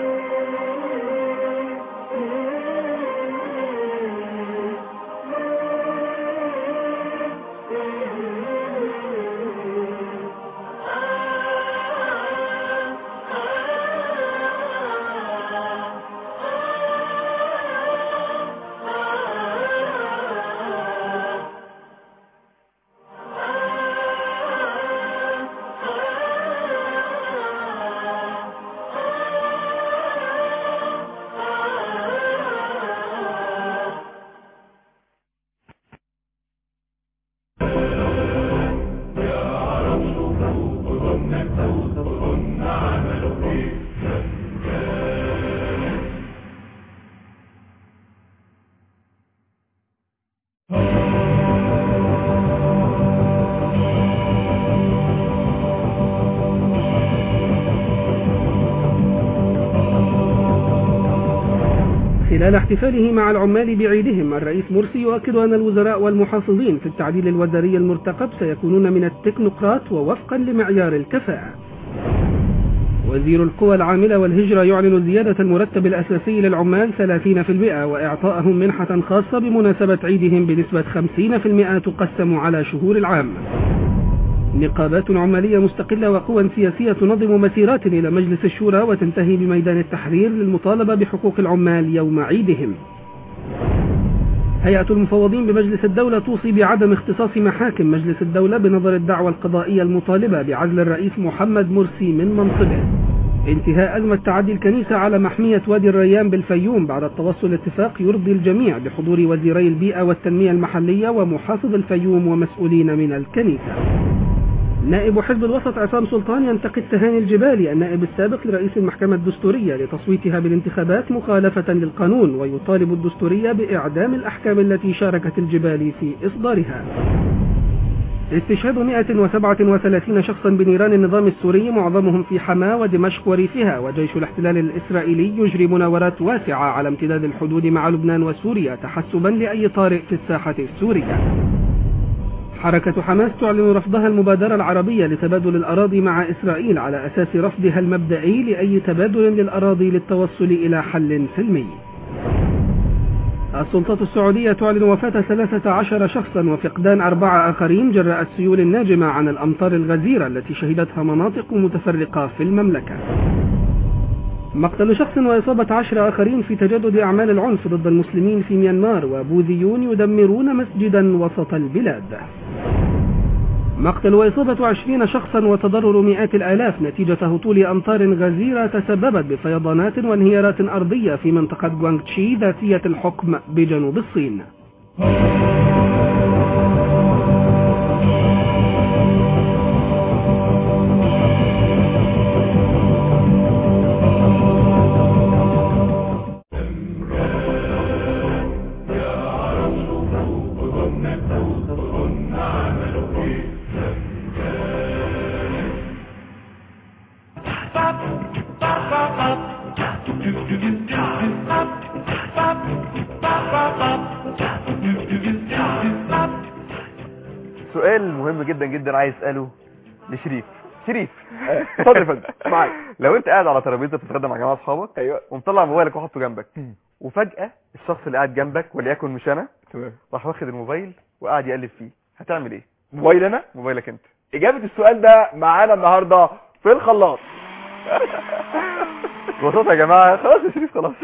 خلال احتفاله مع العمال بعيدهم الرئيس مرسي يؤكد أن الوزراء والمحافظين في التعديل الوزاري المرتقب سيكونون من التكنوقراط ووفقا لمعيار الكفاءة وزير القوى العاملة والهجرة يعلن زيادة المرتب الأساسي للعمال 30% وإعطائهم منحة خاصة بمناسبة عيدهم بنسبة 50% تقسم على شهور العام نقابات عمالية مستقلة وقوى سياسية تنظم مسيرات إلى مجلس الشورى وتنتهي بميدان التحرير للمطالبة بحقوق العمال يوم عيدهم هيئة المفوضين بمجلس الدولة توصي بعدم اختصاص محاكم مجلس الدولة بنظر الدعوى القضائية المطالبة بعزل الرئيس محمد مرسي من منصبه انتهاء أزمة تعدي الكنيسة على محمية وادي الريان بالفيوم بعد التوصل لاتفاق يرضي الجميع بحضور وزيري البيئة والتنمية المحلية ومحافظ الفيوم ومسؤولين من الكنيسة نائب حزب الوسط عصام سلطان ينتقد تهاني الجبالي النائب السابق لرئيس المحكمة الدستورية لتصويتها بالانتخابات مخالفة للقانون ويطالب الدستورية بإعدام الأحكام التي شاركت الجبالي في إصدارها استشهاد 137 شخصا بنيران النظام السوري معظمهم في حماة ودمشق وريفها وجيش الاحتلال الإسرائيلي يجري مناورات واسعة على امتداد الحدود مع لبنان وسوريا تحسبا لأي طارئ في الساحة السورية حركة حماس تعلن رفضها المبادرة العربية لتبادل الأراضي مع إسرائيل على أساس رفضها المبدئي لأي تبادل للأراضي للتوصل إلى حل سلمي السلطات السعودية تعلن وفاة 13 شخصا وفقدان أربعة آخرين جراء السيول الناجمة عن الأمطار الغزيرة التي شهدتها مناطق متفرقة في المملكة مقتل شخص وإصابة عشر آخرين في تجدد أعمال العنف ضد المسلمين في ميانمار وبوذيون يدمرون مسجدا وسط البلاد مقتل وإصابة عشرين شخصا وتضرر مئات الآلاف نتيجة هطول أمطار غزيرة تسببت بفيضانات وانهيارات أرضية في منطقة جوانغتشي ذاتية الحكم بجنوب الصين سؤال مهم جدا جدا عايز اساله لشريف شريف اتفضل يا فندم معاك لو انت قاعد على ترابيزه بتتغدى مع جماعه اصحابك ايوه ومطلع موبايلك وحاطه جنبك وفجاه الشخص اللي قاعد جنبك وليكن مش انا تمام راح واخد الموبايل وقاعد يقلب فيه هتعمل ايه موبايل انا موبايلك انت اجابه السؤال ده معانا النهارده في الخلاط ببساطه يا جماعه خلاص يا شريف خلاص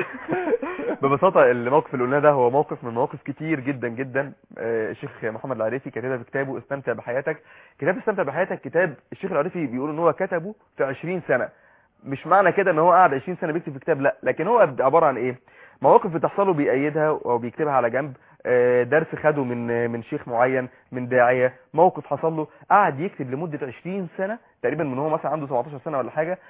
ببساطه الموقف اللي قلناه ده هو موقف من مواقف كتير جدا جدا آه، الشيخ محمد العريفي كاتبها في كتابه استمتع بحياتك كتاب استمتع بحياتك كتاب الشيخ العريفي بيقول ان هو كتبه في 20 سنه مش معنى كده ان هو قعد 20 سنه بيكتب في كتاب لا لكن هو عباره عن ايه مواقف بتحصل له بيأيدها او بيكتبها على جنب آه، درس خده من من شيخ معين من داعيه موقف حصل له قعد يكتب لمده 20 سنه تقريبا من هو مثلا عنده 17 سنه ولا حاجه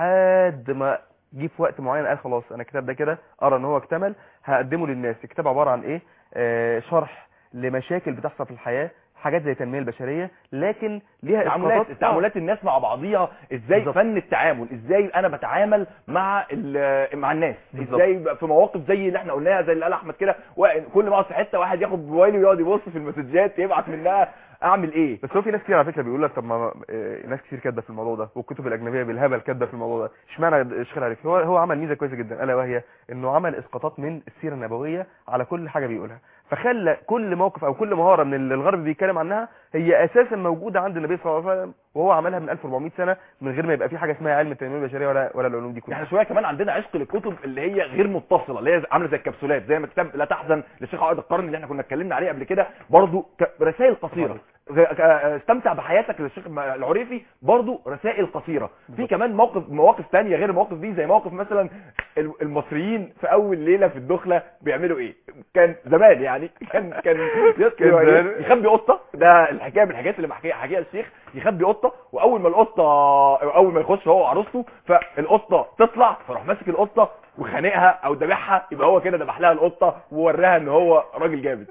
لحد ما جه في وقت معين قال خلاص انا الكتاب ده كده ارى ان هو اكتمل هقدمه للناس الكتاب عباره عن ايه آه شرح لمشاكل بتحصل في الحياه حاجات زي التنميه البشريه لكن ليها تعاملات إسقاطات- تعاملات الناس مع بعضيها ازاي بالظبط. فن التعامل ازاي انا بتعامل مع ال- مع الناس بالظبط. ازاي يبقى في مواقف زي اللي احنا قلناها زي اللي قال احمد كده وا- كل ما اقعد في حته واحد ياخد موبايله ويقعد يبص في المسجات يبعت منها اعمل ايه بس هو في ناس كتير على فكره بيقول لك طب ما آه، ناس كتير كاتبه في الموضوع ده والكتب الاجنبيه بالهبل كاتبه في الموضوع ده اشمعنى الشيخ العريفي هو هو عمل ميزه كويسه جدا الا وهي انه عمل اسقاطات من السيره النبويه على كل حاجه بيقولها فخلى كل موقف او كل مهاره من اللي الغرب بيتكلم عنها هي اساسا موجوده عند النبي صلى الله عليه وسلم وهو عملها من 1400 سنه من غير ما يبقى في حاجه اسمها علم التنميه البشريه ولا ولا العلوم دي كلها احنا شويه كمان عندنا عشق للكتب اللي هي غير متصله اللي هي عامله زي الكبسولات زي ما كتاب لا تحزن للشيخ عقد القرن اللي احنا كنا اتكلمنا عليه قبل كده برضو ك- رسائل قصيره غ- ك- استمتع بحياتك للشيخ م- العريفي برضو رسائل قصيره في كمان موقف مواقف تانية غير المواقف دي زي موقف مثلا ال- المصريين في اول ليله في الدخله بيعملوا ايه كان زمان يعني كان كان كان زمان. يخبي قطه ده الحكايه من الحاجات اللي محكيها حكيها الشيخ يخبي قطه واول ما القطه اول ما يخش هو وعروسته فالقطه تطلع فراح ماسك القطه وخانقها او ذبحها يبقى هو كده ذبح لها القطه ووراها ان هو راجل جامد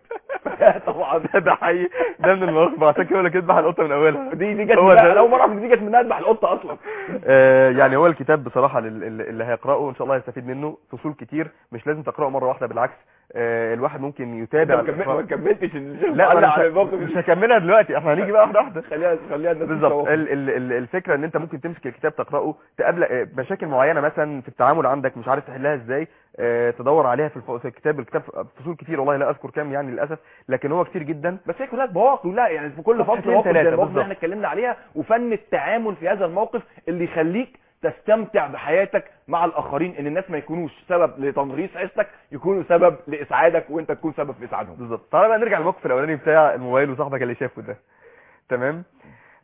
طبعا ده حقيقي ده من المواقف عشان كده يقول لك اذبح القطه من اولها دي دي جت هو منها- ده. انا اول مره اعرف إن دي جت منها اذبح القطه اصلا آه، يعني هو الكتاب بصراحة لل- لل- اللي هيقرأه إن شاء الله هيستفيد منه فصول كتير مش لازم تقرأه مرة واحدة بالعكس آه، الواحد ممكن يتابع ما كمل- الإقراء. ما كملتش الشيخ لا معلق أنا على مش, الموقف مش هكملها دلوقتي احنا هنيجي بقى واحدة واحدة خليها خليها الناس بالظبط تتشوق. ال- ال- ال- الفكرة ان انت ممكن تمسك الكتاب تقرأه تقابل آه، مشاكل معينة مثلا في التعامل عندك مش عارف تحلها ازاي آه، تدور عليها في الف- في الكتاب الكتاب فصول كتير والله لا اذكر كام يعني للاسف لكن هو كتير جدا بس هي كلها مواقف كلها يعني في كل فصل صفحتين موقف زي ثلاثة الموقف اللي بالظبط. احنا اتكلمنا عليها وفن التعامل في هذا الموقف اللي يخليك تستمتع بحياتك مع الاخرين ان الناس ما يكونوش سبب لتنغيص عيشتك يكونوا سبب لاسعادك وانت تكون سبب في اسعادهم بالظبط تعالى بقى نرجع للموقف الاولاني بتاع الموبايل وصاحبك اللي شافه ده تمام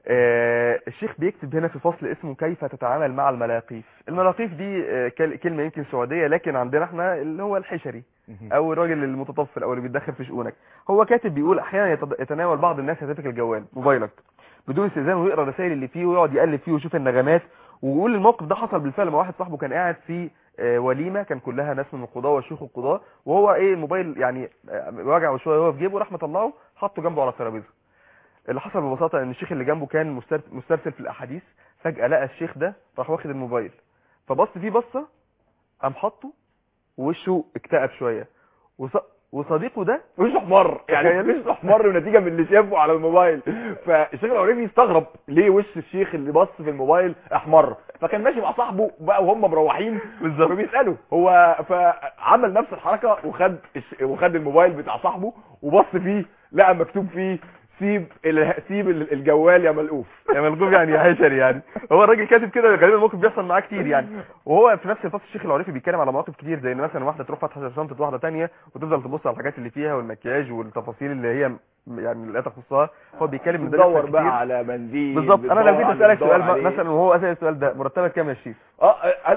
آه، الشيخ بيكتب هنا في فصل اسمه كيف تتعامل مع الملاقيف الملاقيف دي آه، كل- كلمة يمكن سعودية لكن عندنا احنا اللي هو الحشري او الراجل المتطفل او اللي بيتدخل في شؤونك هو كاتب بيقول احيانا يتد- يتناول بعض الناس هاتفك الجوال موبايلك بدون استئذان ويقرا الرسائل اللي فيه ويقعد يقلب فيه ويشوف النغمات ويقول الموقف ده حصل بالفعل مع واحد صاحبه كان قاعد في آه، وليمه كان كلها ناس من القضاه وشيوخ القضاه وهو ايه الموبايل يعني آه، وجعه شويه وهو في جيبه راح مطلعه حطه جنبه على الترابيزه اللي حصل ببساطه ان الشيخ اللي جنبه كان مستر- مسترسل في الاحاديث فجاه لقى الشيخ ده راح واخد الموبايل فبص فيه بصه قام حطه ووشه اكتئب شويه وص... وصديقه ده وشه احمر يعني وشه احمر نتيجه من اللي شافه على الموبايل فالشيخ العريبي استغرب ليه وش الشيخ اللي بص في الموبايل احمر فكان ماشي مع صاحبه بقى وهم مروحين بالظبط فبيساله هو فعمل نفس الحركه وخد الش- وخد الموبايل بتاع صاحبه وبص فيه لقى مكتوب فيه سيب ال... سيب ال- الجوال يا ملقوف يا ملقوف يعني يا حشري يعني هو الراجل كاتب كده غالبا الموقف بيحصل معاه كتير يعني وهو في نفس الفصل الشيخ العريفي بيتكلم على مواقف كتير زي ان مثلا واحده تروح فاتحه شنطه واحده تانية وتفضل تبص على الحاجات اللي فيها والمكياج والتفاصيل اللي هي م- لا تخصها هو بيتكلم إن ده بتدور بيحصل بقى كتير. على منديل بالظبط انا لو جيت بتدور على اسالك اللي سؤال بتدور عليه. مثلا وهو اسال السؤال ده مرتبك كام يا شيف اه قال-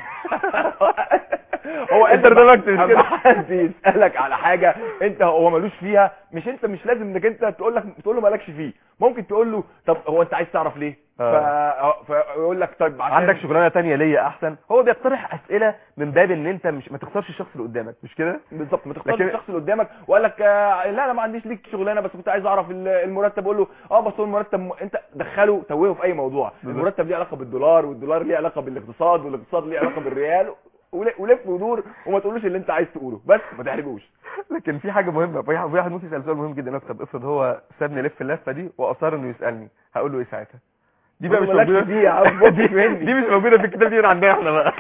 هو أنت ارتبكت مش أما كده؟ حد يسالك على حاجه انت هو ملوش فيها مش انت مش لازم انك انت تقول لك تقول له مالكش فيه ممكن تقول له طب هو انت عايز تعرف ليه ف... آه. فيقول لك طيب عشان عندك شغلانه تانية ليا احسن هو بيقترح اسئله من باب ان انت مش ما تخسرش الشخص اللي قدامك مش كده بالظبط ما تختارش لكن- الشخص اللي قدامك وقال لك آه، لا انا ما عنديش ليك شغلانه بس كنت عايز اعرف ال- المرتب اقول له اه بس هو المرتب م... انت دخله توهه في اي موضوع بالظبط. المرتب ليه علاقه بالدولار والدولار ليه علاقه بالاقتصاد والاقتصاد ليه علاقه بالريال ول- ولف ودور وما تقولوش اللي انت عايز تقوله بس ما تحرجوش لكن في حاجه مهمه في واحد في واحد ممكن يسال سؤال مهم جدا يقول لك طب افرض هو سابني الف اللفه دي واصر انه يسالني هقول له ايه ساعتها دي بقى مش مالكش موجوده دي يا عم، دي, فكك مني. دي مش موجوده في الكتاب دي من عندنا احنا بقى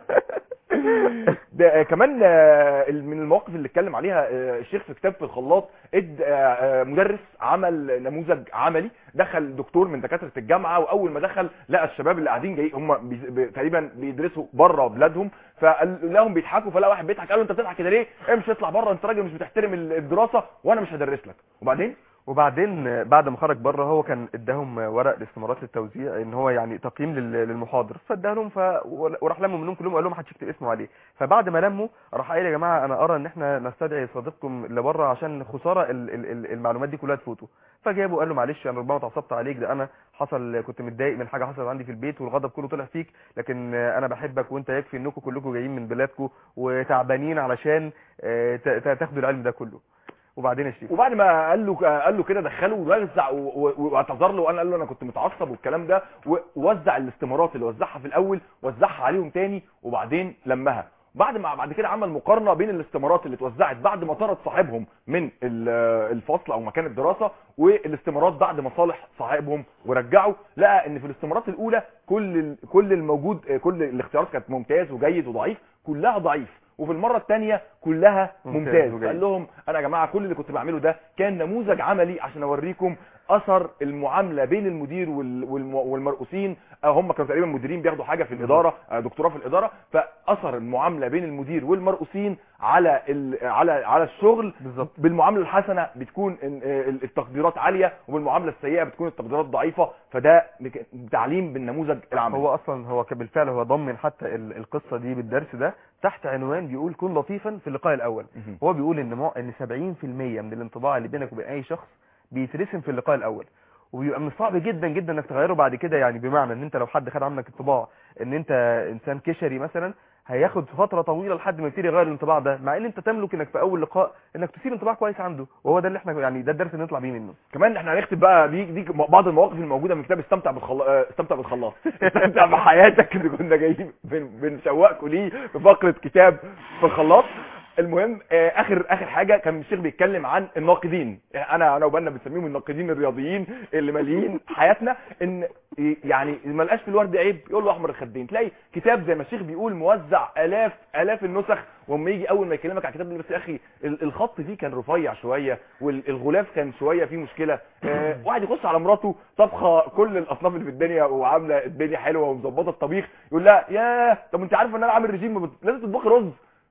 ده آه، كمان آه، من المواقف اللي اتكلم عليها آه، الشيخ في كتاب في الخلاط اد آه، آه، مدرس عمل نموذج عملي دخل دكتور من دكاتره الجامعه واول ما دخل لقى الشباب اللي قاعدين جاي هم بي- بي- تقريبا بيدرسوا بره بلادهم فقال لهم بيضحكوا فلا واحد بيضحك قال له انت بتضحك كده ليه امشي اطلع بره انت راجل مش بتحترم ال- الدراسه وانا مش هدرس لك وبعدين وبعدين بعد ما خرج بره هو كان اداهم ورق الاستمارات للتوزيع ان هو يعني تقييم لل- للمحاضر فاداها لهم ف... وراح لموا منهم كلهم وقال لهم محدش يكتب اسمه عليه فبعد ما لموا راح قايل يا جماعه انا ارى ان احنا نستدعي صديقكم اللي بره عشان خساره ال... ال... ال- المعلومات دي كلها تفوته فجابوا قال له معلش انا ربما اتعصبت عليك ده انا حصل كنت متضايق من حاجه حصلت عندي في البيت والغضب كله طلع فيك لكن انا بحبك وانت يكفي انكم كلكم جايين من بلادكم وتعبانين علشان آه، ت- ت- تاخدوا العلم ده كله وبعدين يا شريف وبعد ما قال له قال له كده دخله ووزع و- و- واعتذر له وانا قال له انا كنت متعصب والكلام ده ووزع الاستمارات اللي وزعها في الاول وزعها عليهم تاني وبعدين لمها بعد ما بعد كده عمل مقارنه بين الاستمارات اللي اتوزعت بعد ما طرد صاحبهم من ال- الفصل او مكان الدراسه والاستمارات بعد ما صالح صاحبهم ورجعوا لقى ان في الاستمارات الاولى كل ال- كل الموجود كل الاختيارات كانت ممتاز وجيد وضعيف كلها ضعيف وفي المره الثانيه كلها ممتاز ممتاز وجيد. قال لهم انا يا جماعه كل اللي كنت بعمله ده كان نموذج عملي عشان اوريكم اثر المعامله بين المدير وال- والم- والمرؤوسين آه، هم كانوا تقريبا مديرين بياخدوا حاجه في الاداره آه، دكتوراه في الاداره فاثر المعامله بين المدير والمرؤوسين على ال- على على الشغل بالظبط بالمعامله الحسنه بتكون إن- آه، التقديرات عاليه وبالمعامله السيئه بتكون التقديرات ضعيفه فده مك- تعليم بالنموذج العملي هو اصلا هو ك- بالفعل هو ضمن حتى ال- القصه دي بالدرس ده تحت عنوان بيقول كن لطيفا في اللقاء الاول مهم. هو بيقول ان مع... ان 70% من الانطباع اللي بينك وبين اي شخص بيترسم في اللقاء الاول وبيبقى من الصعب جدا جدا انك تغيره بعد كده يعني بمعنى ان انت لو حد خد عنك انطباع ان انت انسان كشري مثلا هياخد فتره طويله لحد ما يبتدي يغير الانطباع ده مع ان انت تملك انك في اول لقاء انك تسيب انطباع كويس عنده وهو ده اللي احنا يعني ده الدرس اللي نطلع بيه منه كمان احنا هنختم بقى دي دي بعض المواقف الموجوده من كتاب استمتع بالخلا... آه، استمتع بالخلاص استمتع بحياتك اللي كنا جايين بن... بنشوقكم ليه في فقره كتاب في الخلاط المهم آه، اخر اخر حاجه كان الشيخ بيتكلم عن الناقدين انا انا وبنا بنسميهم الناقدين الرياضيين اللي ماليين حياتنا ان يعني ما لقاش في الورد عيب يقول له احمر الخدين تلاقي كتاب زي ما الشيخ بيقول موزع الاف الاف النسخ واما يجي اول ما يكلمك على الكتاب ده بس يا اخي ال- الخط فيه كان رفيع شويه والغلاف كان شويه فيه مشكله آه، واحد يخش على مراته طبخه كل الاصناف اللي في الدنيا وعامله الدنيا حلوه ومظبطه الطبيخ يقول لها ياه طب انت عارفه ان انا عامل رجيم ما بت- لازم تطبخي رز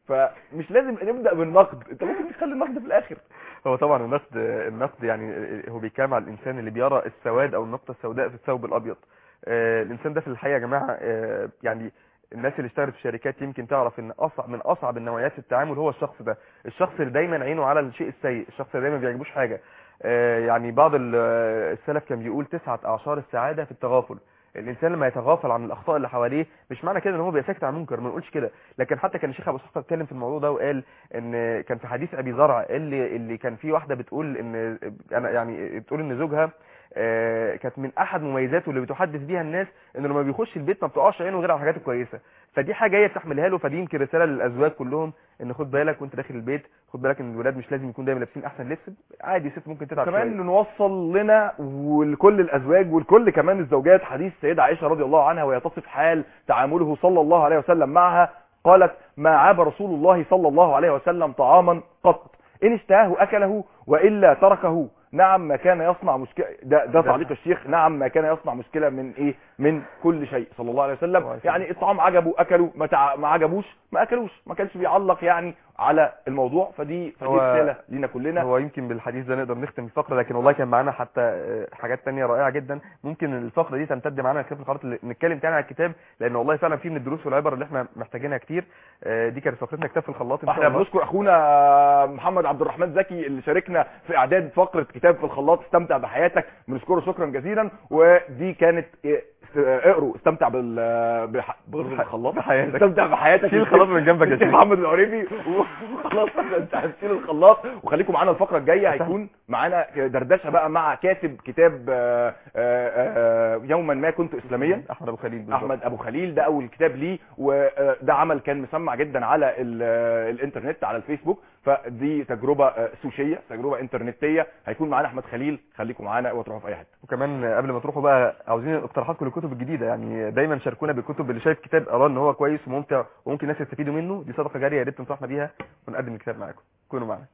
فمش لازم نبدا بالنقد انت ممكن تخلي النقد في الاخر هو طبعا النقد النقد يعني هو بيتكلم على الانسان اللي بيرى السواد او النقطه السوداء في الثوب الابيض آه، الانسان ده في الحقيقه يا جماعه آه، يعني الناس اللي اشتغلت في شركات يمكن تعرف ان اصعب من اصعب النوعيات في التعامل هو الشخص ده الشخص اللي دايما عينه على الشيء السيء الشخص اللي دايما ما بيعجبوش حاجه آه، يعني بعض ال- آه، السلف كان بيقول تسعة اعشار السعاده في التغافل الانسان لما يتغافل عن الاخطاء اللي حواليه مش معنى كده ان هو بيبقى ساكت عن منكر ما نقولش كده لكن حتى كان الشيخ ابو صحفه اتكلم في الموضوع ده وقال ان كان في حديث ابي زرع اللي اللي كان في واحده بتقول ان انا يعني بتقول ان زوجها آه، كانت من احد مميزاته اللي بتحدث بيها الناس انه لما بيخش البيت ما بتقعش عينه غير على الحاجات الكويسه فدي حاجه هي بتحملها له فدي يمكن رساله للازواج كلهم ان خد بالك وانت داخل البيت خد بالك ان الولاد مش لازم يكون دايما لابسين احسن لبس عادي ست ممكن تتعب كمان شوية. نوصل لنا ولكل الازواج ولكل كمان الزوجات حديث السيده عائشه رضي الله عنها وهي تصف حال تعامله صلى الله عليه وسلم معها قالت ما عاب رسول الله صلى الله عليه وسلم طعاما قط ان اشتهاه اكله والا تركه نعم ما كان يصنع مشكله ده, ده تعليق الشيخ نعم ما كان يصنع مشكله من ايه من كل شيء صلى الله عليه وسلم يعني الطعام عجبه اكله ما, تع... ما عجبوش ما اكلوش ما كانش بيعلق يعني على الموضوع فدي فدي هو- رساله لينا كلنا هو يمكن بالحديث ده نقدر نختم الفقره لكن والله كان معانا حتى آه، حاجات تانية رائعه جدا ممكن الفقره دي تمتد معانا لكتاب القرارات اللي نتكلم تاني على الكتاب لان والله فعلا في من الدروس والعبر اللي احنا محتاجينها كتير آه، دي كانت فقرتنا كتاب في الخلاط ان احنا شاء الله بنشكر اخونا محمد عبد الرحمن زكي اللي شاركنا في اعداد فقره كتاب في الخلاط استمتع بحياتك بنشكره شكرا جزيلا ودي كانت إيه، اقروا استمتع بال بح- بالخلاط بحياتك. استمتع بحياتك شيل الخلاط من جنبك يا الشيخ شيخ. محمد العريفي وخلاص انت هتشيل الخلاط وخليكم معانا الفقره الجايه هيكون معانا دردشه بقى مع كاتب كتاب آه، آه، آه، يوما ما كنت اسلاميا احمد ابو خليل بالظبط. احمد ابو خليل ده اول كتاب ليه وده عمل كان مسمع جدا على ال- الانترنت على الفيسبوك فدي تجربه آه، سوشيه تجربه انترنتيه هيكون معانا احمد خليل خليكم معانا وتروحوا في اي حته وكمان قبل ما تروحوا بقى عاوزين اقتراحاتكم للكتب الجديده يعني دايما شاركونا بالكتب اللي شايف كتاب اراه ان هو كويس وممتع وممكن الناس يستفيدوا منه دي صدقه جاريه يا ريت تنصحنا بيها ونقدم الكتاب معاكم كونوا معانا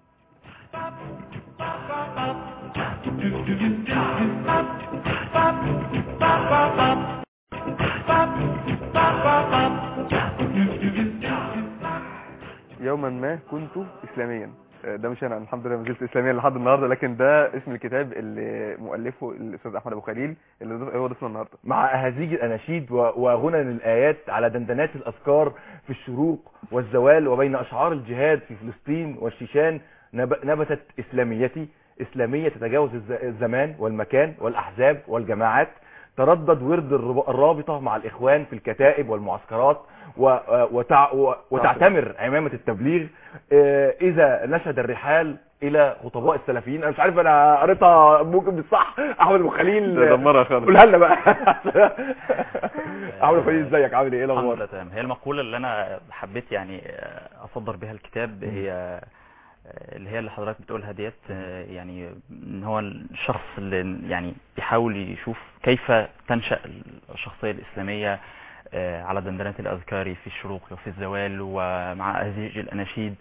يوما ما كنت اسلاميا آه، ده مش انا الحمد لله ما زلت اسلاميا لحد النهارده لكن ده اسم الكتاب اللي مؤلفه الاستاذ احمد ابو خليل اللي ضيف- هو ضيفنا النهارده مع اهازيج الاناشيد و- وغنى الايات على دندنات الاذكار في الشروق والزوال وبين اشعار الجهاد في فلسطين والشيشان نب- نبتت اسلاميتي اسلاميه تتجاوز الز- الزمان والمكان والاحزاب والجماعات تردد ورد الرب- الرابطه مع الاخوان في الكتائب والمعسكرات و- وتع- و- وتعتمر عمامه التبليغ آه، اذا نشد الرحال الى خطباء السلفيين انا مش عارف انا قريتها ممكن بالصح احمد ابو خليل ده دمرها خالص. قولها لنا بقى احمد ابو خليل ازيك عامل ايه ايه الحمد الاخبار لله تمام هي المقولة اللي أنا حبيت يعني آه، أصدر بها الكتاب هي آه، اللي هي اللي حضرتك بتقولها ديت آه، يعني إن هو الشخص اللي يعني بيحاول يشوف كيف تنشأ الشخصية الإسلامية آه، على دندنات الأذكار في الشروق وفي الزوال ومع أهزيج الأناشيد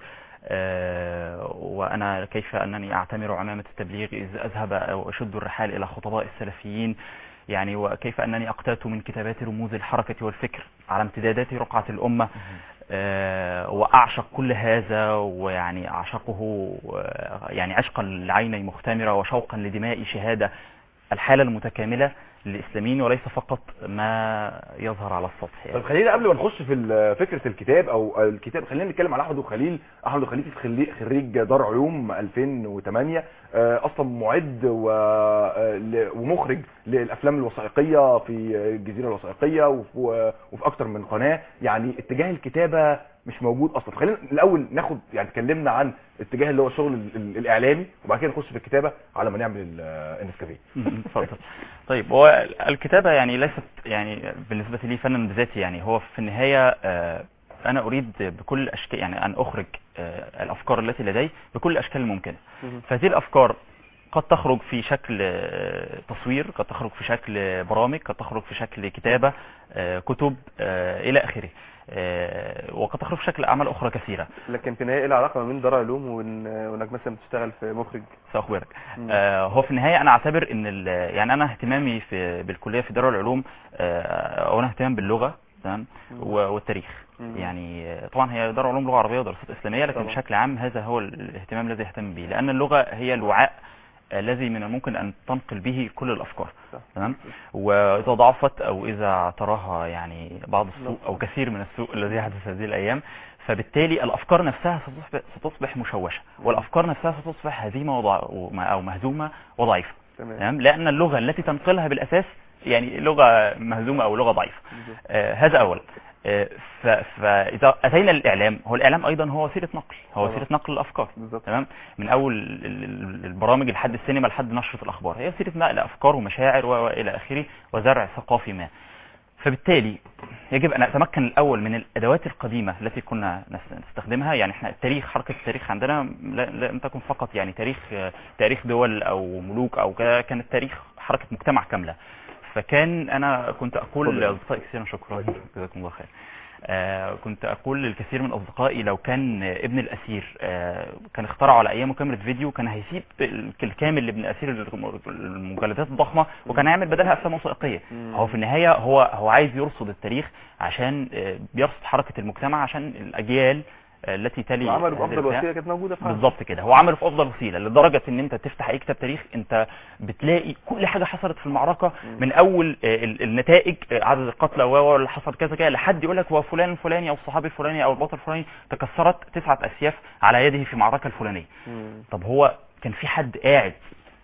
آه، وأنا كيف أنني أعتمر عمامة التبليغ إذ أذهب أو أشد الرحال إلى خطباء السلفيين يعني وكيف أنني أقتات من كتابات رموز الحركة والفكر على امتدادات رقعة الأمة آه، وأعشق كل هذا ويعني أعشقه آه، يعني عشقا لعيني مختمرة وشوقا لدماء شهادة الحالة المتكاملة للإسلاميين وليس فقط ما يظهر على السطح يعني. طب خلينا قبل ما نخش في ال- فكره الكتاب او الكتاب خلينا نتكلم على احمد أبو خليل احمد أبو خليل خلي- خريج دار علوم 2008 آه، اصلا معد و- آه، ل- ومخرج للافلام الوثائقيه في الجزيره الوثائقيه وفي وفي اكتر من قناه يعني اتجاه الكتابه مش موجود اصلا خلينا الاول ناخد يعني اتكلمنا عن اتجاه اللي هو الشغل ال- ال- الاعلامي وبعد كده نخش في الكتابه على ما نعمل ال- النسكافيه اتفضل طيب هو الكتابة يعني ليست يعني بالنسبة لي فنا بذاتي يعني هو في النهاية آه، أنا أريد بكل الأشكال يعني أن أخرج آه، الأفكار التي لدي بكل الأشكال الممكنة فهذه الأفكار قد تخرج في شكل آه، تصوير قد تخرج في شكل برامج قد تخرج في شكل كتابة آه، كتب آه، إلى آخره آه، وقد تخرج في شكل أعمال أخرى كثيرة لكن في النهايه ايه العلاقه ما بين دار علوم وإن- وانك مثلا بتشتغل في مخرج سأخبرك مم. آه، هو في النهاية أنا أعتبر إن ال- يعني أنا اهتمامي في بالكلية في دار العلوم آه، أولا اهتمام باللغة تمام مم. و- والتاريخ مم. يعني آه، طبعا هي دار علوم لغه عربيه ودراسات اسلاميه لكن طبعا. بشكل عام هذا هو الاهتمام الذي يهتم به لان اللغه هي الوعاء الذي من الممكن ان تنقل به كل الافكار صح. تمام واذا ضعفت او اذا اعتراها يعني بعض السوء او كثير من السوء الذي يحدث هذه الايام فبالتالي الافكار نفسها ستصبح, ستصبح مشوشه والافكار نفسها ستصبح هزيمه وضع وما- او مهزومه وضعيفه تمام تمام لان اللغه التي تنقلها بالاساس يعني لغه مهزومه او لغه ضعيفه بالظبط. آه هذا اولا آه ف- فاذا اتينا للاعلام هو الاعلام ايضا هو وسيله نقل هو طبعا. وسيله نقل الافكار بالظبط تمام من اول ال- ال- البرامج لحد السينما لحد نشره الاخبار هي وسيله نقل افكار ومشاعر و- والى اخره وزرع ثقافي ما فبالتالي يجب ان اتمكن الاول من الادوات القديمه التي كنا نس- نستخدمها يعني احنا التاريخ حركه التاريخ عندنا لا- لم تكن فقط يعني تاريخ آه، تاريخ دول او ملوك او كذا كان التاريخ حركه مجتمع كامله فكان انا كنت اقول اتفضل. لاصدقائي كثيرا شكرا جزاكم الله خير آه كنت اقول للكثير من اصدقائي لو كان آه، ابن الاسير آه كان اخترعوا على ايامه كاميرا فيديو كان هيسيب ال- الكامل لابن الاسير الم- المجلدات الضخمه وكان هيعمل بدلها افلام وثائقيه مم. هو في النهايه هو هو عايز يرصد التاريخ عشان آه، بيرصد حركه المجتمع عشان الاجيال آه، التي تلي وعملوا هذا بافضل البتاع. وسيله كانت موجوده في حياتنا. بالظبط كده هو عمله في افضل وسيله لدرجه ان انت تفتح اي كتاب تاريخ انت بتلاقي كل حاجه حصلت في المعركه مم. من اول آه، ال- النتائج آه، عدد القتلى و و اللي حصل كذا كذا لحد يقول لك هو فلان الفلاني او الصحابي الفلاني او البطل الفلاني تكسرت تسعه اسياف على يده في معركه الفلانيه مم. طب هو كان في حد قاعد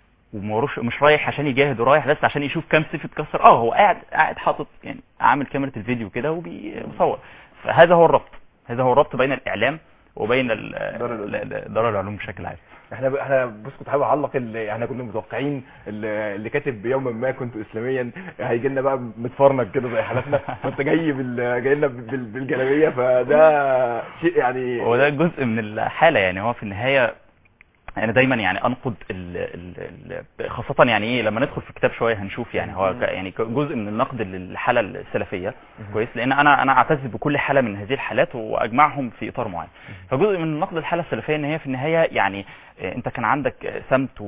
ومروش مش رايح عشان يجاهد ورايح بس عشان يشوف كام سيف اتكسر اه هو قاعد قاعد حاطط يعني عامل كاميرا الفيديو كده وبيصور فهذا هو الربط هذا هو الربط بين الاعلام وبين ال- دار العلوم. ال- ال- دار العلوم بشكل عام احنا احنا بص كنت حابب اعلق اللي احنا كنا متوقعين اللي اللي كاتب يوما ما كنت اسلاميا هيجي لنا بقى متفرنج كده زي حالتنا فانت جاي بال... جاي لنا بال... بالجلابيه فده شيء يعني هو ده جزء من الحاله يعني هو في النهايه انا دايما يعني انقد ال ال ال خاصه يعني ايه لما ندخل في الكتاب شويه هنشوف يعني هو ك- يعني ك- جزء من النقد للحاله السلفيه كويس لان انا انا اعتز بكل حاله من هذه الحالات واجمعهم في اطار معين فجزء من نقد الحاله السلفيه ان هي في النهايه يعني آه، انت كان عندك آه، سمت و-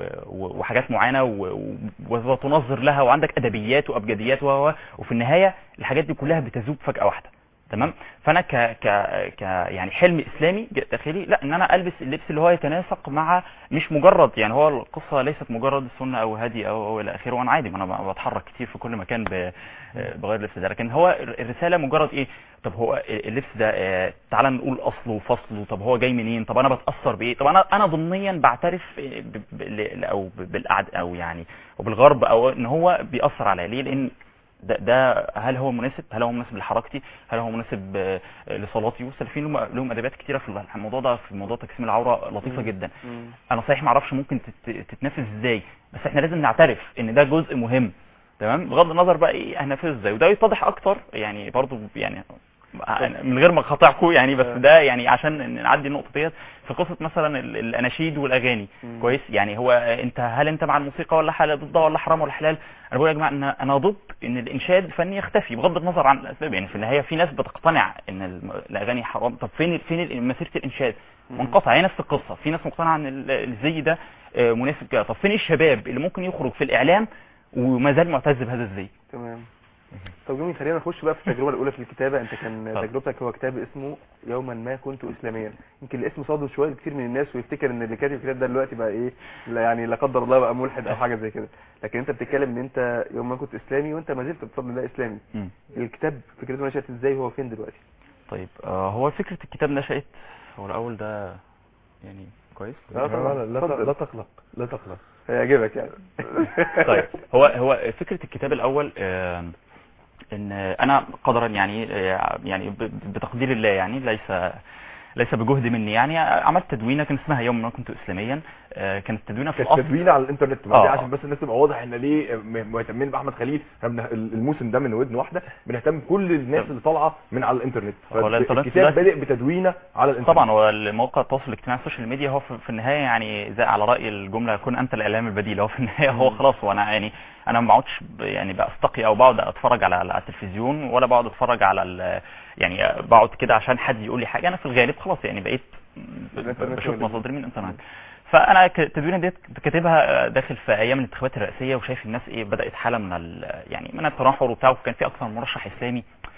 و- وحاجات معينه و- و- وتنظر لها وعندك ادبيات وابجديات و و- وفي النهايه الحاجات دي كلها بتذوب فجاه واحده تمام فانا ك ك ك يعني حلم اسلامي داخلي لا ان انا البس اللبس اللي هو يتناسق مع مش مجرد يعني هو القصه ليست مجرد السنه او هدي او او الى اخره وانا عادي ما انا بتحرك كتير في كل مكان ب- بغير اللبس ده لكن هو الرساله مجرد ايه طب هو اللبس ده آه، تعالى نقول اصله وفصله طب هو جاي منين طب انا بتاثر بايه طب انا انا ضمنيا بعترف ب- ب- ل- او ب- بالأعد او يعني وبالغرب او ان هو بيأثر عليا ليه لان ده, ده هل هو مناسب هل هو مناسب لحركتي هل هو مناسب آه، لصلاتي والسلفيين لهم لهم ادبيات كتيره في الموضوع ده في موضوع تجسيم العوره لطيفه مم. جدا مم. انا صحيح ما اعرفش ممكن تت- تتنفذ ازاي بس احنا لازم نعترف ان ده جزء مهم تمام بغض النظر بقى ايه هننفذه ازاي وده يتضح اكتر يعني برضو يعني من غير ما اقاطعكم يعني بس ده يعني عشان نعدي النقطه ديت في قصه مثلا ال- الاناشيد والاغاني مم. كويس يعني هو انت هل انت مع الموسيقى ولا حلال ضدها ولا حرام ولا حلال انا بقول يا جماعه ان انا ضد ان الانشاد الفني يختفي بغض النظر عن الاسباب يعني في النهايه في ناس بتقتنع ان الم- الاغاني حرام طب فين فين ال- مسيره الانشاد مم. منقطع هي نفس القصه في ناس مقتنعه ان ال- الزي ده آه، مناسب كده طب فين الشباب اللي ممكن يخرج في الاعلام وما زال معتز بهذا الزي تمام طب جميل خلينا نخش بقى في التجربه الاولى في الكتابه انت كان اتفضل. تجربتك هو كتاب اسمه يوما ما كنت اسلاميا يمكن الاسم صادم شويه كتير من الناس ويفتكر ان اللي كاتب الكتاب ده دلوقتي بقى ايه لا يعني لا قدر الله بقى ملحد او حاجه زي كده لكن انت بتتكلم ان انت يوم ما كنت اسلامي وانت ما زلت بفضل الله اسلامي مم. الكتاب فكرته نشأت ازاي وهو فين دلوقتي طيب آه هو فكره الكتاب نشأت هو الاول ده يعني كويس لا طبعا لا, لا, اتفضل. لا تقلق لا تقلق هيعجبك يعني طيب هو هو فكره الكتاب الاول آه، ان انا قدرا يعني آه، يعني ب- بتقدير الله يعني ليس ليس بجهد مني يعني عملت تدوينه كان اسمها يوم ما كنت اسلاميا آه، كانت تدوينه في كانت الاصل تدوين على الانترنت ما دي آه. عشان بس الناس تبقى واضح ان ليه م- مهتمين باحمد خليل احنا بن- الموسم ده من ودن واحده بنهتم بكل الناس اللي طالعه من على الانترنت هو الإنترنت الكتاب دلوقتي- بادئ بتدوينه على الانترنت طبعا هو الموقع التواصل الاجتماعي السوشيال ميديا هو في في النهايه يعني زي على راي الجمله كن انت الاعلام البديل هو في النهايه هو خلاص وانا يعني انا ما بقعدش ب- يعني بستقي او بقعد اتفرج على على التلفزيون ولا بقعد اتفرج على ال- يعني بقعد كده عشان حد يقول لي حاجه انا في الغالب خلاص يعني بقيت ب- الإنترنت بشوف هو اللي- مصادر من الانترنت فانا ك- التدوينه ديت كاتبها داخل في ايام الانتخابات الرئاسيه وشايف الناس ايه بدات حاله من ال- يعني من التنحر وبتاع وكان في اكثر من مرشح اسلامي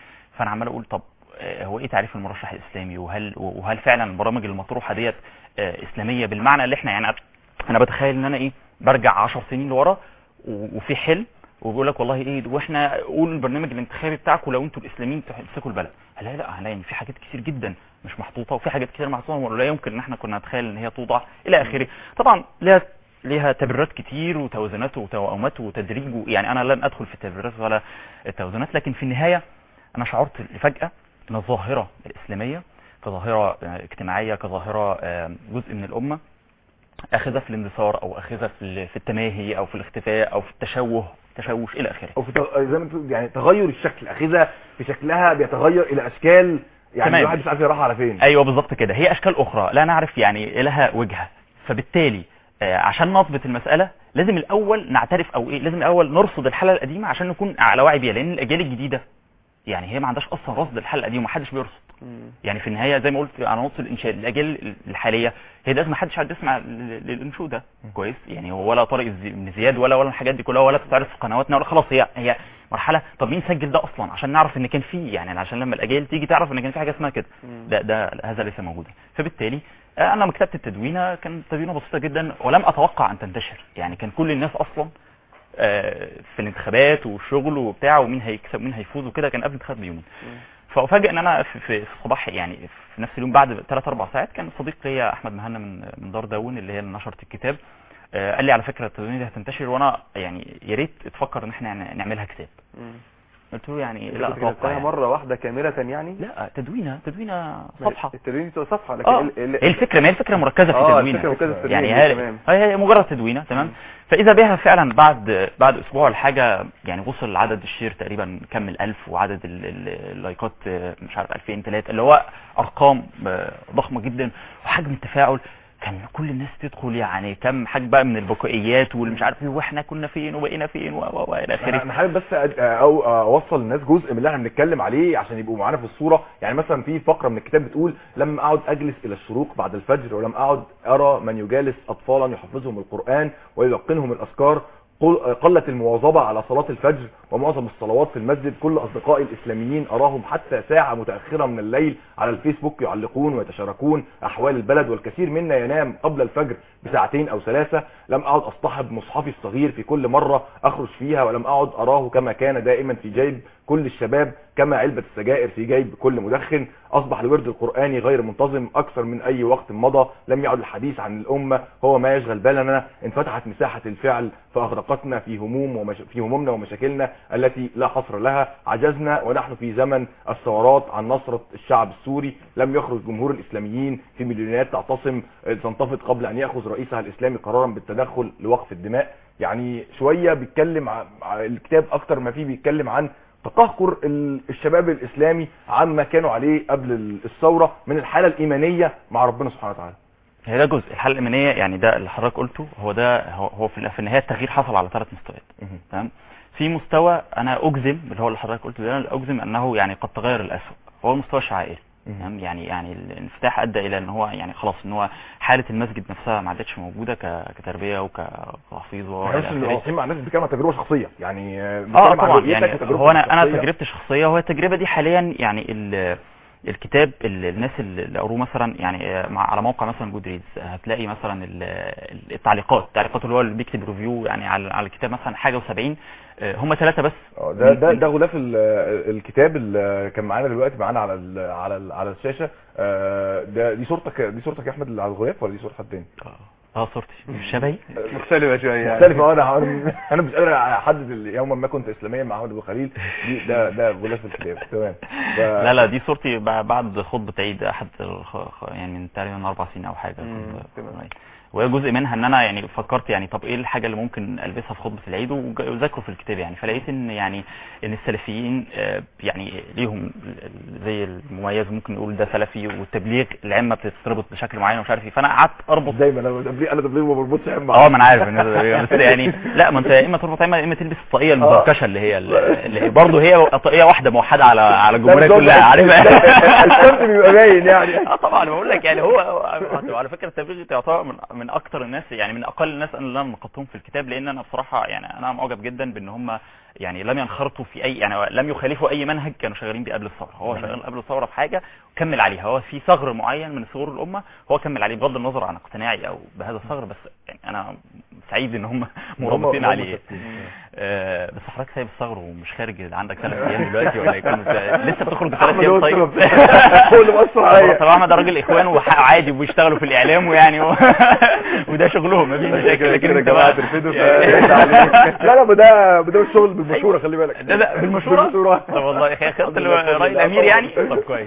فانا عمال اقول طب آه، هو ايه تعريف المرشح الاسلامي وهل وهل فعلا البرامج المطروحه ديت آه، اسلاميه بالمعنى اللي احنا يعني انا بتخيل ان انا ايه برجع 10 سنين لورا و- وفي حلم وبيقول لك والله ايه واحنا قولوا البرنامج الانتخابي بتاعكم لو انتوا الاسلاميين تمسكوا البلد هلاقي لا هلاقي ان في حاجات كتير جدا مش محطوطه وفي حاجات كتير محطوطه ولا يمكن ان احنا كنا نتخيل ان هي توضع الى اخره طبعا ليها ليها تبريرات كتير وتوازنات وتوأمات وتدريج و- يعني انا لن ادخل في التبريرات ولا التوازنات لكن في النهايه انا شعرت فجاه ان الظاهره الاسلاميه كظاهره آه، اجتماعيه كظاهره آه، جزء من الامه اخذها في الاندثار او اخذها في ال- في التماهي او في الاختفاء او في التشوه تشوش الى اخره او في تغ- زي ما انتوا يعني تغير الشكل اخذها في شكلها بيتغير الى اشكال يعني تمام. الواحد مش عارف يروح على فين ايوه بالظبط كده هي اشكال اخرى لا نعرف يعني لها وجهه فبالتالي آه، عشان نضبط المساله لازم الاول نعترف او ايه لازم الاول نرصد الحاله القديمه عشان نكون على وعي بيها لان الاجيال الجديده يعني هي ما عندهاش اصلا رصد الحاله القديمه ومحدش بيرصد يعني في النهايه زي ما قلت على نقطه الانشاد الاجيال الحاليه هي لازم ما حدش قاعد يسمع لل- للانشود ده كويس يعني هو ولا طارق الزي- بن زياد ولا ولا الحاجات دي كلها ولا بتتعرض في قنواتنا ولا خلاص هي هي مرحله طب مين سجل ده اصلا عشان نعرف ان كان في يعني عشان لما الاجيال تيجي تعرف ان كان في حاجه اسمها كده ده ده هذا ليس موجودا فبالتالي آه، انا لما كتبت التدوينه كانت تدوينه بسيطه جدا ولم اتوقع ان تنتشر يعني كان كل الناس اصلا آه، في الانتخابات والشغل وبتاع ومين هيكسب ومين هيفوز وكده كان قبل الانتخابات بيومين فافاجئ ان انا في, في, في الصباح يعني في نفس اليوم بعد 3 4 ساعات كان صديق ليا احمد مهنا من من دار داون اللي هي اللي نشرت الكتاب آه، قال لي على فكره التدوين دي هتنتشر وانا يعني يا ريت تفكر ان احنا نع- نعملها كتاب قلت له يعني لا كنت اتوقع كتبتها يعني. مرة واحدة كاملة يعني لا تدوينه تدوينه صفحه التدوين دي صفحة لكن اه ال- ال- هي الفكره ما هي الفكره مركزه في اه تدوينها الفكرة مركزة في التدوين يعني دي، هي تمام. هي مجرد تدوينه تمام فاذا بها فعلا بعد بعد اسبوع ولا حاجه يعني وصل عدد الشير تقريبا كمل 1000 وعدد ال- ال- اللايكات آه، مش عارف 2000 3 اللي هو ارقام آه، ضخمه جدا وحجم التفاعل كان كل الناس تدخل يعني كم حاجه بقى من البكائيات والمش عارف ايه واحنا كنا فين وبقينا فين و- و- والى انا اخره أنا حابب بس أد- او اوصل للناس جزء من اللي احنا بنتكلم عليه عشان يبقوا معانا في الصوره يعني مثلا في فقره من الكتاب بتقول لم اعد اجلس الى الشروق بعد الفجر ولم اعد ارى من يجالس اطفالا يحفظهم القران ويلقنهم الاذكار قل- قلت المواظبة على صلاة الفجر ومعظم الصلوات في المسجد كل أصدقائي الإسلاميين أراهم حتى ساعة متأخرة من الليل على الفيسبوك يعلقون ويتشاركون أحوال البلد والكثير منا ينام قبل الفجر بساعتين أو ثلاثة لم أعد أصطحب مصحفي الصغير في كل مرة أخرج فيها ولم أعد أراه كما كان دائما في جيب كل الشباب كما علبة السجائر في جيب كل مدخن أصبح الورد القرآني غير منتظم أكثر من أي وقت مضى لم يعد الحديث عن الأمة هو ما يشغل بالنا انفتحت مساحة الفعل فأغرقتنا في هموم ومش... في همومنا ومشاكلنا التي لا حصر لها عجزنا ونحن في زمن الثورات عن نصرة الشعب السوري لم يخرج جمهور الإسلاميين في مليونيات تعتصم تنتفض قبل أن يأخذ رئيسها الإسلامي قرارا بالتدخل لوقف الدماء يعني شوية بيتكلم عن عن الكتاب أكتر ما فيه بيتكلم عن تقهقر ال- الشباب الإسلامي عما كانوا عليه قبل ال- الثورة من الحالة الإيمانية مع ربنا سبحانه وتعالى هي ده جزء الحاله الايمانيه يعني ده اللي حضرتك قلته هو ده هو هو في في النهايه التغيير حصل على ثلاث مستويات تمام في مستوى انا اجزم اللي هو اللي حضرتك قلته ده أنا اجزم انه يعني قد تغير الاسوء هو المستوى الشعائري تمام يعني يعني الانفتاح ادى الى ان هو يعني خلاص ان هو حاله المسجد نفسها ما عادتش موجوده ك- كتربيه وكتحفيظ والى بحس ان اخره العصيم مع الناس بيتكلم عن تجربه شخصيه يعني اه بيتكلم عن طبعا رؤيتك يعني وتجربتك هو انا انا الشخصية. تجربتي الشخصيه وهي التجربه دي حاليا يعني ال- الكتاب ال- الناس اللي اللي قروه مثلا يعني آه، مع على موقع مثلا جود ريدز هتلاقي مثلا ال- ال- التعليقات التعليقات اللي هو اللي بيكتب ريفيو يعني على على الكتاب مثلا حاجه و70 هم ثلاثه بس اه ده ده ده غلاف ال- الكتاب اللي كان معانا دلوقتي معانا على ال على ال على الشاشه آه، ده دي صورتك دي صورتك يا احمد اللي على الغلاف ولا دي صوره حد تاني؟ اه صورتي مش شبهي مختلفة شوية يعني. مختلفة اه انا انا انا مش قادر احدد ال- يوما ما كنت اسلاميا مع احمد ابو خليل دي ده ده غلاف الكتاب تمام ف- لا لا دي صورتي بع- بعد خطبه عيد احد الخ- خ- يعني من تقريبا اربع سنين او حاجه كنت- وهي جزء منها ان انا يعني فكرت يعني طب ايه الحاجه اللي ممكن البسها في خطبه العيد وج- وذاكره في الكتاب يعني فلقيت ان يعني ان السلفيين آه، يعني ليهم زي المميز ممكن نقول ده سلفي والتبليغ العمه بتتربط بشكل معين ومش عارف ايه فانا قعدت اربط دايما انا تبليغ انا تبليغ ما بربطش عمة اه ما انا عارف إن ده- بس يعني لا ما انت يا اما تربط عمه يا اما تلبس الطاقيه المزركشه اللي هي اللي هي برضه هي طاقيه واحده موحده على على الجمهوريه لا، كلها عارفها الشمس بيبقى باين يعني اه طبعا بقول لك يعني هو هو على فكره التبليغ يعتبر من من اكتر الناس يعني من اقل الناس اللي انا نقدتهم في الكتاب لان انا بصراحه يعني انا معجب جدا بان هم يعني لم ينخرطوا في اي يعني لم يخالفوا اي منهج كانوا شغالين بيه قبل الثوره هو شغال قبل الثوره في حاجه وكمل عليها هو في ثغر معين من ثغور الامه هو كمل عليه بغض النظر عن اقتناعي او بهذا الثغر بس يعني انا سعيد ان هم مرابطين هم عليه آه بس حضرتك سايب الثغر ومش خارج عندك ثلاث ايام دلوقتي ولا يكون لسه بتخرج بثلاث أحمد ايام هو طيب السبب. هو اللي مأثر عليا. طبعا احمد ده راجل اخوان وعادي وبيشتغلوا في الاعلام ويعني و... وده شغلهم مفيش مشاكل لكن كده يا انت جماعه بقى- ترفدوا فيرد عليك لا لا ما ده ما ده الشغل بالمشوره خلي بالك ده ده بالمشوره طب والله يا اخي خدت راي الامير يعني طب كويس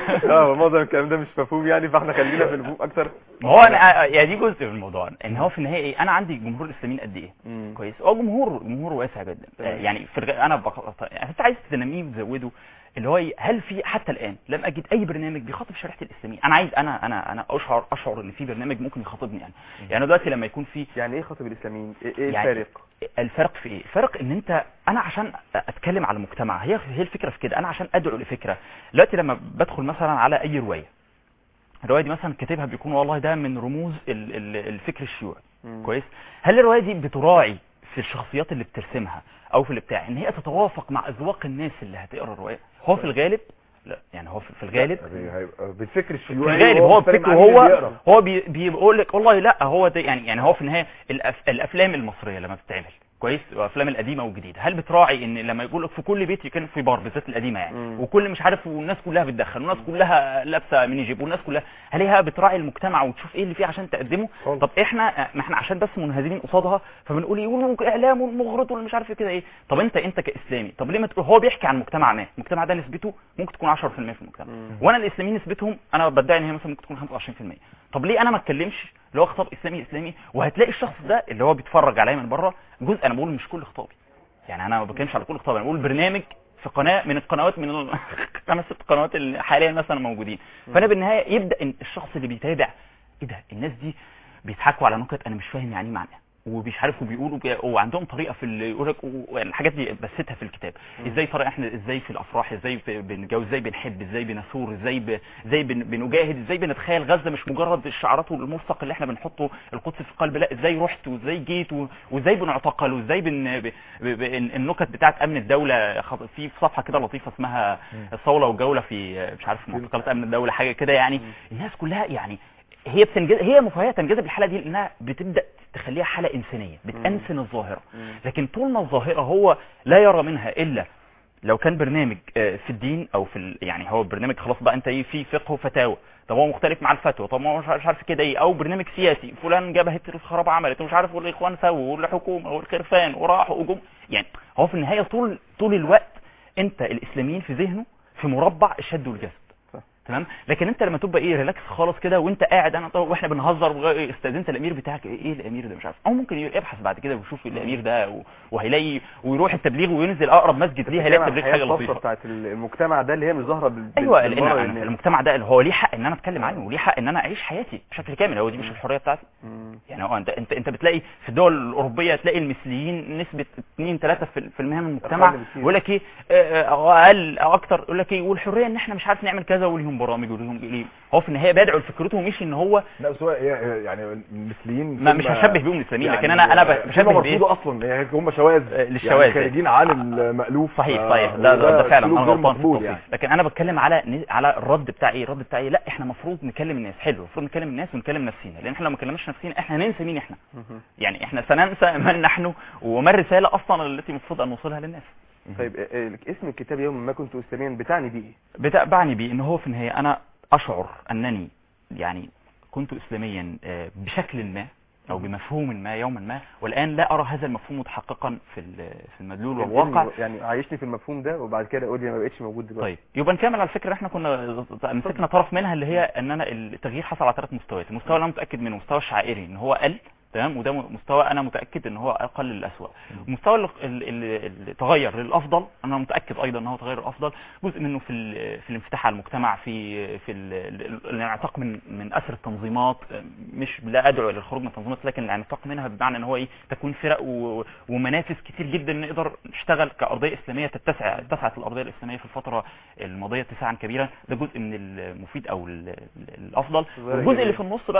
اه معظم الكلام ده مش مفهوم يعني فاحنا خلينا في المفهوم اكتر ما هو انا يعني دي جزء من الموضوع ان هو في النهايه ايه انا عندي جمهور الاسلاميين قد ايه مم. كويس هو جمهور جمهور واسع جدا تمام. يعني في الغ... انا بق... يعني انت عايز تنميه وتزوده اللي هو إيه؟ هل في حتى الان لم اجد اي برنامج بيخاطب شريحه الاسلاميين انا عايز انا انا انا اشعر اشعر ان في برنامج ممكن يخاطبني يعني يعني دلوقتي لما يكون في يعني ايه خاطب الاسلاميين ايه إيه يعني الفارق الفرق في ايه الفرق ان انت انا عشان اتكلم على المجتمع هي هي الفكره في كده انا عشان ادعو لفكره دلوقتي لما بدخل مثلا على اي روايه الروايه دي مثلا كاتبها بيكون والله ده من رموز ال- ال- الفكر الشيوعي مم. كويس هل الروايه دي بتراعي في الشخصيات اللي بترسمها او في اللي بتاع ان هي تتوافق مع اذواق الناس اللي هتقرا الروايه هو في الغالب لا يعني هو في في الغالب هيبقى بالفكر في الشيوعي الغالب وهو هو فارق بفكره معاه مين اللي هو بيقرا. هو بي- بيقول لك والله لا هو ده يعني يعني هو في النهايه الأف الافلام المصريه لما بتتعمل كويس الافلام القديمه والجديده هل بتراعي ان لما يقول لك في كل بيت يكون في بار بالذات القديمه يعني مم. وكل مش عارف والناس كلها بتدخن والناس كلها لابسه ميني جيب والناس كلها هل هي بتراعي المجتمع وتشوف ايه اللي فيه عشان تقدمه خالص. طب احنا ما احنا عشان بس منهزمين قصادها فبنقول يقولوا اعلام والمغرض واللي مش عارف كده ايه طب انت انت كاسلامي طب ليه ما تقول هو بيحكي عن مجتمع ما المجتمع ده نسبته ممكن تكون 10% في المجتمع مم. وانا الاسلاميين نسبتهم انا بدعي ان هي مثلا ممكن تكون 25% طب ليه انا ما اتكلمش اللي هو خطاب اسلامي اسلامي وهتلاقي الشخص ده اللي هو بيتفرج عليا من بره جزء انا بقول مش كل خطابي يعني انا ما بتكلمش على كل خطاب انا بقول برنامج في قناه من القنوات من الخمس ست قنوات اللي حاليا مثلا موجودين فانا بالنهايه يبدا إن الشخص اللي بيتابع ايه ده الناس دي بيضحكوا على نكت انا مش فاهم يعني ايه معناها ومش عارف وبيقولوا بي- وعندهم طريقه في اللي يقول لك الحاجات دي بثتها في الكتاب ازاي طريقه احنا ازاي في الافراح ازاي في- بنتجوز ازاي بنحب ازاي بنثور ازاي ب... ازاي بن... بنجاهد ازاي بنتخيل غزه مش مجرد الشعارات والملصق اللي احنا بنحطه القدس في القلب لا ازاي رحت وازاي جيت و... وازاي بنعتقل وازاي بن... ب... ب... ب... النكت بتاعت امن الدوله خط... في صفحه كده لطيفه اسمها الصوله والجوله في مش عارف معتقلات امن الدوله حاجه كده يعني الناس كلها يعني هي بتنجذب هي مفاهيه تنجذب الحاله دي لانها بتبدا تخليها حاله انسانيه بتانسن الظاهره لكن طول ما الظاهره هو لا يرى منها الا لو كان برنامج آه، في الدين او في ال... يعني هو برنامج خلاص بقى انت ايه في فقه وفتاوى طب هو مختلف مع الفتوى طب هو مش مش عارف كده ايه او برنامج سياسي فلان جبهه الخراب عملت ومش عارف والاخوان سووا والحكومه والخرفان وراحوا وجم يعني هو في النهايه طول طول الوقت انت الاسلاميين في ذهنه في مربع الشد والجذب تمام لكن انت لما تبقى ايه ريلاكس خالص كده وانت قاعد انا طب واحنا بنهزر وغ- استاذنت الامير بتاعك ايه إيه الامير ده مش عارف او ممكن يبحث بعد كده ويشوف الامير ده و- وهيلاقي ويروح التبليغ وينزل اقرب مسجد ليه هيلاقي التبليغ حاجه الطفرة لطيفه بتاعت المجتمع ده اللي هي مش ظاهره بال... ايوه بالمرة لان لأن- المجتمع ده اللي هو ليه حق ان انا اتكلم عنه وليه حق ان انا اعيش حياتي بشكل كامل هو دي مش الحريه بتاعتي مم. يعني هو انت انت انت بتلاقي في الدول الاوروبيه تلاقي المثليين نسبه 2 3 في في المهام المجتمع أقل بكتير. يقول لك ايه آه، آه، اقل او اكتر يقول لك ايه والحريه ان احنا مش عارف نعمل كذا وليهم برامج وليهم ليه هو في النهايه بيدعو لفكرته مش ان هو لا بس هو إيه يعني المثليين ما مش هم- هشبه بيهم الاسلاميين لكن يعني انا انا ب- هم بشبه بايه مرفوضه اصلا يعني هم شواذ آه، يعني للشواذ خارجين عن المألوف صحيح ف- صحيح ده ده, ده فعلا سلوك انا غير غلطان في مقبول التوصيف يعني لكن انا بتكلم على ن- على الرد بتاع ايه الرد بتاع ايه لا احنا المفروض نكلم الناس حلو المفروض نكلم الناس ونكلم نفسينا لان احنا لو ما كلمناش نفسينا احنا هننسى مين احنا يعني احنا سننسى من نحن وما الرساله اصلا التي المفروض ان نوصلها للناس طيب آه، آه، اسم الكتاب يوم ما كنت اسلاميا بتعني بيه ايه؟ بتا- بعني بيه ان هو في النهايه انا اشعر انني يعني كنت اسلاميا آه، بشكل ما او بمفهوم ما يوما ما والان لا ارى هذا المفهوم متحققا في ال- في المدلول والواقع يعني عايشني في المفهوم ده وبعد كده قول لي ما بقتش موجود دلوقتي طيب يبقى نكمل على الفكره احنا كنا مسكنا طرف منها اللي هي ان انا التغيير حصل على ثلاث مستويات المستوى اللي انا متاكد منه المستوى الشعائري ان هو قل تمام وده مستوى انا متاكد ان هو اقل للاسوء المستوى اللي, اللي, اللي تغير للافضل انا متاكد ايضا ان هو تغير للافضل جزء منه في ال- في الانفتاح على المجتمع في في ال- ال- الانعتاق من من اثر التنظيمات مش لا ادعو الى الخروج من التنظيمات لكن الانعتاق منها بمعنى ان هو ايه تكون فرق و- ومنافس كتير جدا نقدر نشتغل كارضيه اسلاميه تتسع اتسعت الارضيه الاسلاميه في الفتره الماضيه اتساعا كبيرا ده جزء من المفيد او ال- ال- الافضل ظاهرة والجزء اللي إيجابية. في النص بقى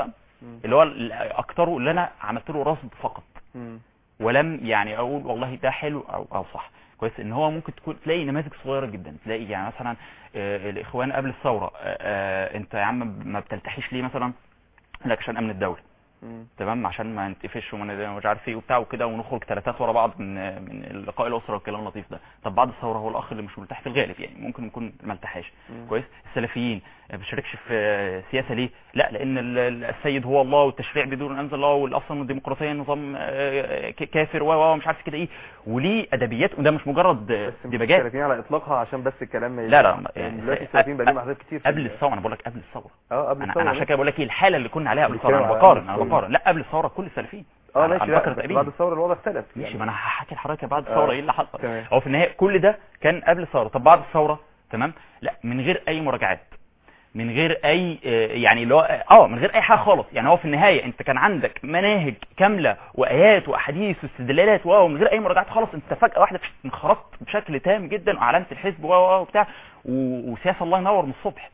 مم. اللي هو ال- اكتره اللي انا عملت له رصد فقط مم. ولم يعني اقول والله ده حلو او او صح كويس ان هو ممكن تكون تلاقي نماذج صغيره جدا تلاقي يعني مثلا آه، الاخوان قبل الثوره آه، آه، انت يا عم ما بتلتحيش ليه مثلا لك عشان امن الدوله مم. تمام عشان ما نتقفش وما مش عارف ايه وبتاع وكده ونخرج ثلاثات ورا بعض من من لقاء الاسره والكلام اللطيف ده طب بعد الثوره هو الاخ اللي مش مرتاح في الغالب يعني ممكن يكون ما ارتاحش مم. كويس السلفيين ما بيشاركش في سياسه ليه لا لان ال- ال- السيد هو الله والتشريع بدون انزل الله والاصل الديمقراطيه نظام آه، ك- كافر و و- ومش عارف كده ايه وليه ادبيات وده مش مجرد آه، بس مش ديباجات السلفيين على اطلاقها عشان بس الكلام ما لا لا يعني يعني دلوقتي السلفيين بقى لهم احزاب كتير في قبل ال- الثوره انا بقول لك قبل الثوره اه قبل انا الثورة انا عشان ماشي. كده بقول لك ايه الحاله اللي كنا عليها قبل الثوره انا بتتكلم على بقارن قبل انا الثورة. بقارن لا قبل الثوره كل السلفيين اه على- ماشي على لا بكر بس تقريبا بعد الثوره الوضع اختلف ماشي يعني. ما انا هحكي لحضرتك بعد آه. الثوره ايه اللي حصل تمام. هو في النهايه كل ده كان قبل الثوره طب بعد الثوره تمام لا من غير اي مراجعات من غير اي آه، يعني اللي هو اه من غير اي حاجه خالص يعني هو في النهايه انت كان عندك مناهج كامله وايات واحاديث واستدلالات واو من غير اي مراجعات خالص انت فجاه واحده فشت انخرطت بشكل تام جدا واعلنت الحزب و و وبتاع و- وسياسه الله ينور من الصبح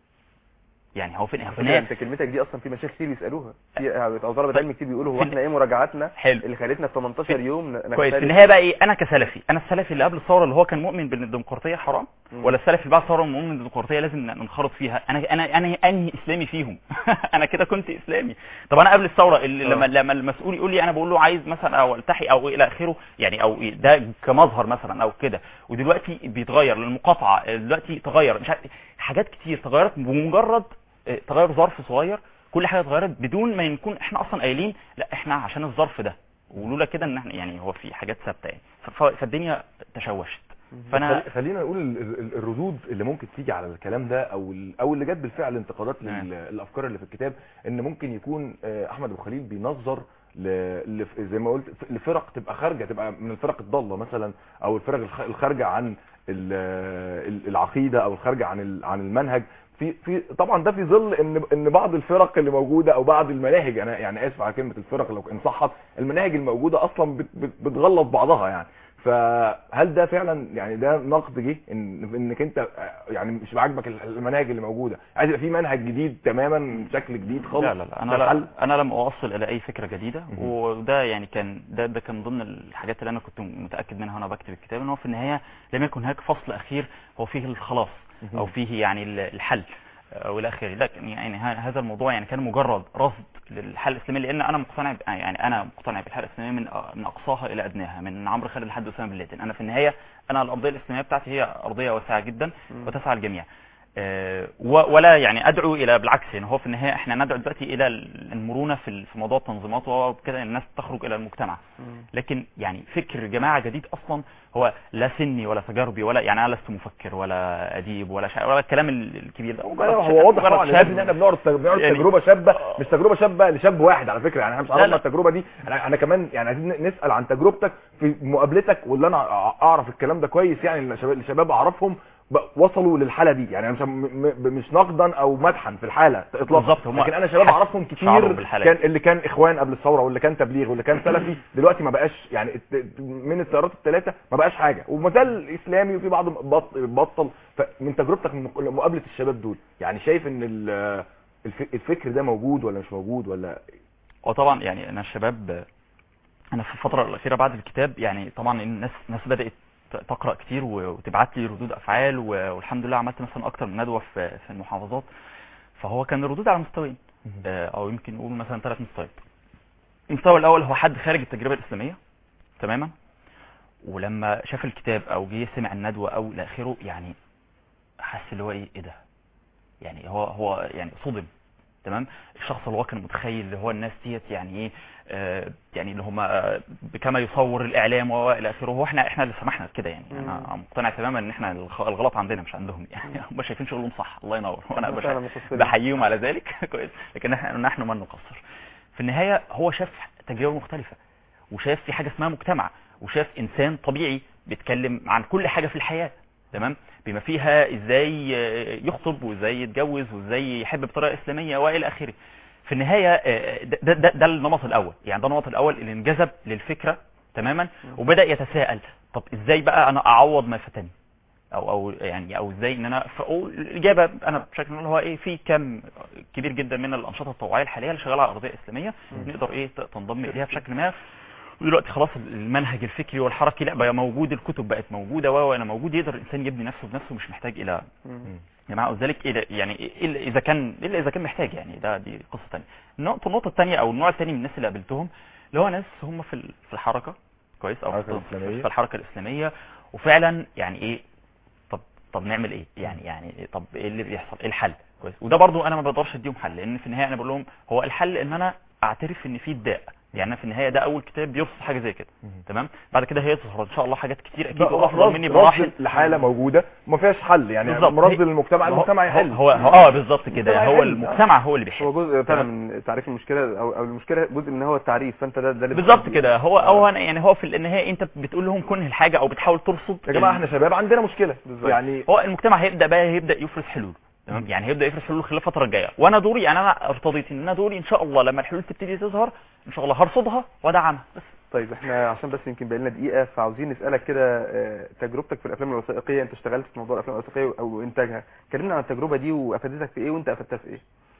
يعني هو في في على فكرة النهايه انت كلمتك دي اصلا في مشايخ كتير بيسالوها في بتوع طلبه طيب. علم كتير بيقولوا هو في- احنا ايه مراجعاتنا حلو اللي خلتنا في 18 يوم ن- كويس نختلف؟ في النهايه بقى ايه انا كسلفي انا السلفي اللي قبل الثوره اللي هو كان مؤمن بان الديمقراطيه حرام مم. ولا السلفي اللي بعد الثوره مؤمن ان الديمقراطيه لازم ننخرط فيها انا انا انا انهي اسلامي فيهم انا كده كنت اسلامي طب انا قبل الثوره اللي لما آه. لما المسؤول يقول لي انا بقول له عايز مثلا او التحي او الى اخره يعني او إيه ده كمظهر مثلا او كده ودلوقتي بيتغير المقاطعه دلوقتي تغير مش عارف حاجات كتير تغيرت بمجرد آه، تغير ظرف صغير كل حاجه اتغيرت بدون ما نكون احنا اصلا قايلين لا احنا عشان الظرف ده ولولا كده ان احنا يعني هو في حاجات ثابته يعني ف- فالدنيا تشوشت فانا خلي- خلينا نقول ال- ال- الردود اللي ممكن تيجي على الكلام ده او ال- او اللي جت بالفعل انتقادات نعم. للافكار اللي في الكتاب ان ممكن يكون آه، احمد ابو خليل بينظر ل- لف- زي ما قلت ف- لفرق تبقى خارجه تبقى من الفرق الضاله مثلا او الفرق الخ- الخارجه عن ال- ال- العقيده او الخارجه عن ال- عن المنهج في في طبعا ده في ظل ان ان بعض الفرق اللي موجوده او بعض المناهج انا يعني اسف على كلمه الفرق لو ان صحت المناهج الموجوده اصلا بت- بت- بتغلط بعضها يعني فهل ده فعلا يعني ده نقد جه ان انك انت يعني مش عاجبك المناهج اللي موجوده عايز يبقى في منهج جديد تماما بشكل جديد خالص لا لا لا انا ده لا الحل؟ انا لم اوصل الى اي فكره جديده مهم. وده يعني كان ده ده كان ضمن الحاجات اللي انا كنت متاكد منها وانا بكتب الكتاب ان هو في النهايه لم يكن هناك فصل اخير هو فيه الخلاص مهم. او فيه يعني ال- الحل آه، والى اخره لكن يعني ه- هذا الموضوع يعني كان مجرد رصد للحل الاسلامي لان انا مقتنع ب- يعني انا مقتنع بالحل الاسلامي من أ- من اقصاها الى ادناها من عمرو خالد لحد اسامه بن لادن انا في النهايه انا الارضيه الاسلاميه بتاعتي هي ارضيه واسعه جدا مم. وتسعى الجميع آه، و- ولا يعني ادعو الى بالعكس يعني هو في النهايه احنا ندعو دلوقتي الى المرونه في ال- في موضوع التنظيمات وكده الناس تخرج الى المجتمع مم. لكن يعني فكر جماعه جديد اصلا هو لا سني ولا تجاربي ولا يعني انا لست مفكر ولا اديب ولا شاعر ولا الكلام ال- الكبير ده لا، مجرد هو شاب- واضح مجرد طبعا شاب. ان احنا بنقعد بنقعد يعني- تجربه شابه مش تجربه شابه لشاب واحد على فكره يعني احنا مش لا، عرفنا لا. التجربه دي انا انا كمان يعني عايزين نسال عن تجربتك في مقابلتك واللي انا اعرف الكلام ده كويس يعني الشباب الشباب اعرفهم ب- وصلوا للحاله دي يعني أنا مش م- م- مش نقدا او مدحا في الحاله اطلاقا بالظبط، هم لكن انا شباب حس- اعرفهم شعروا كتير بالحالة كان دي. اللي كان اخوان قبل الثوره واللي كان تبليغ واللي كان سلفي دلوقتي ما بقاش يعني الت- من التيارات الثلاثه ما بقاش حاجه وما زال اسلامي وفي بعض بط- بطل فمن تجربتك من مقابله الشباب دول يعني شايف ان ال- الف- الفكر ده موجود ولا مش موجود ولا وطبعا يعني انا الشباب انا في الفتره الاخيره بعد الكتاب يعني طبعا الناس الناس بدات تقرا كتير و- وتبعت لي ردود افعال و- والحمد لله عملت مثلا اكتر من ندوه في في المحافظات فهو كان الردود على مستويين آه، او يمكن نقول مثلا ثلاث مستويات المستوى الاول هو حد خارج التجربه الاسلاميه تماما ولما شاف الكتاب او جه سمع الندوه او الى اخره يعني حس اللي هو ايه ايه ده يعني هو هو يعني صدم تمام الشخص اللي هو كان متخيل اللي هو الناس ديت يعني ايه آه يعني اللي هم آه كما يصور الاعلام والى اخره هو احنا احنا اللي سمحنا كده يعني انا مقتنع تماما ان احنا الخ- الغلط عندنا مش عندهم يعني هم شايفين شغلهم صح الله ينور وانا هم بش- فعلا مقصرين. بحييهم على ذلك كويس لكن نحن نحن من نقصر في النهايه هو شاف تجربه مختلفه وشاف في حاجه اسمها مجتمع وشاف انسان طبيعي بيتكلم عن كل حاجه في الحياه تمام بما فيها ازاي آه، يخطب وازاي يتجوز وازاي يحب بطريقه اسلاميه والى اخره في النهايه آه، ده, ده, ده, ده النمط الاول يعني ده النمط الاول اللي انجذب للفكره تماما وبدا يتساءل طب ازاي بقى انا اعوض ما فاتني او او يعني او ازاي ان انا فأقول الاجابه انا بشكل اللي هو ايه في كم كبير جدا من الانشطه التطوعيه الحاليه اللي شغاله على ارضيه اسلاميه نقدر ايه ت- تنضم اليها بشكل ما ودلوقتي خلاص المنهج الفكري والحركي لا بقى موجود الكتب بقت موجوده و وانا موجود يقدر الانسان يبني نفسه بنفسه مش محتاج الى جماعه وذلك إلى يعني إلا اذا كان الا اذا كان محتاج يعني ده دي قصه ثانيه النقطه النقطه الثانيه او النوع الثاني من الناس اللي قابلتهم اللي هو ناس هم في ال- في الحركه كويس او الحركة في الإسلامية. في الحركه الاسلاميه وفعلا يعني ايه طب طب نعمل ايه يعني يعني إيه؟ طب ايه اللي بيحصل ايه الحل كويس وده برضو انا ما بقدرش اديهم حل لان في النهايه انا بقول لهم هو الحل ان انا اعترف ان في داء يعني أنا في النهايه ده اول كتاب بيوصف حاجه زي كده تمام بعد كده هيظهر ان شاء الله حاجات كتير اكيد بقى افضل رصد- مني رصد بمراحل لحاله موجوده وما فيهاش حل يعني بالظبط. مرصد هي- للمجتمع هو- المجتمع يحل هو هو اه بالظبط كده المجتمع هو يحل. المجتمع هو اللي بيحل هو جزء فعلا من تعريف المشكله او او المشكله جزء من هو التعريف فانت ده ده اللي بالظبط كده هو هو أنا- يعني هو في النهايه انت بتقول لهم كنه الحاجه او بتحاول ترصد يا جماعه ال- احنا شباب عندنا مشكله يعني هو المجتمع هيبدا بقى هيبدا يفرز حلول تمام يعني هيبدا يفرز حلول خلال الفتره الجايه وانا دوري يعني انا ارتضيت ان انا دوري ان شاء الله لما الحلول تبتدي تظهر ان شاء الله هرصدها وادعمها بس طيب احنا عشان بس يمكن بقى لنا دقيقه فعاوزين نسالك كده آه، تجربتك في الافلام الوثائقيه انت اشتغلت في موضوع الافلام الوثائقيه او انتاجها كلمنا عن التجربه دي وافادتك في ايه وانت افدتها في ايه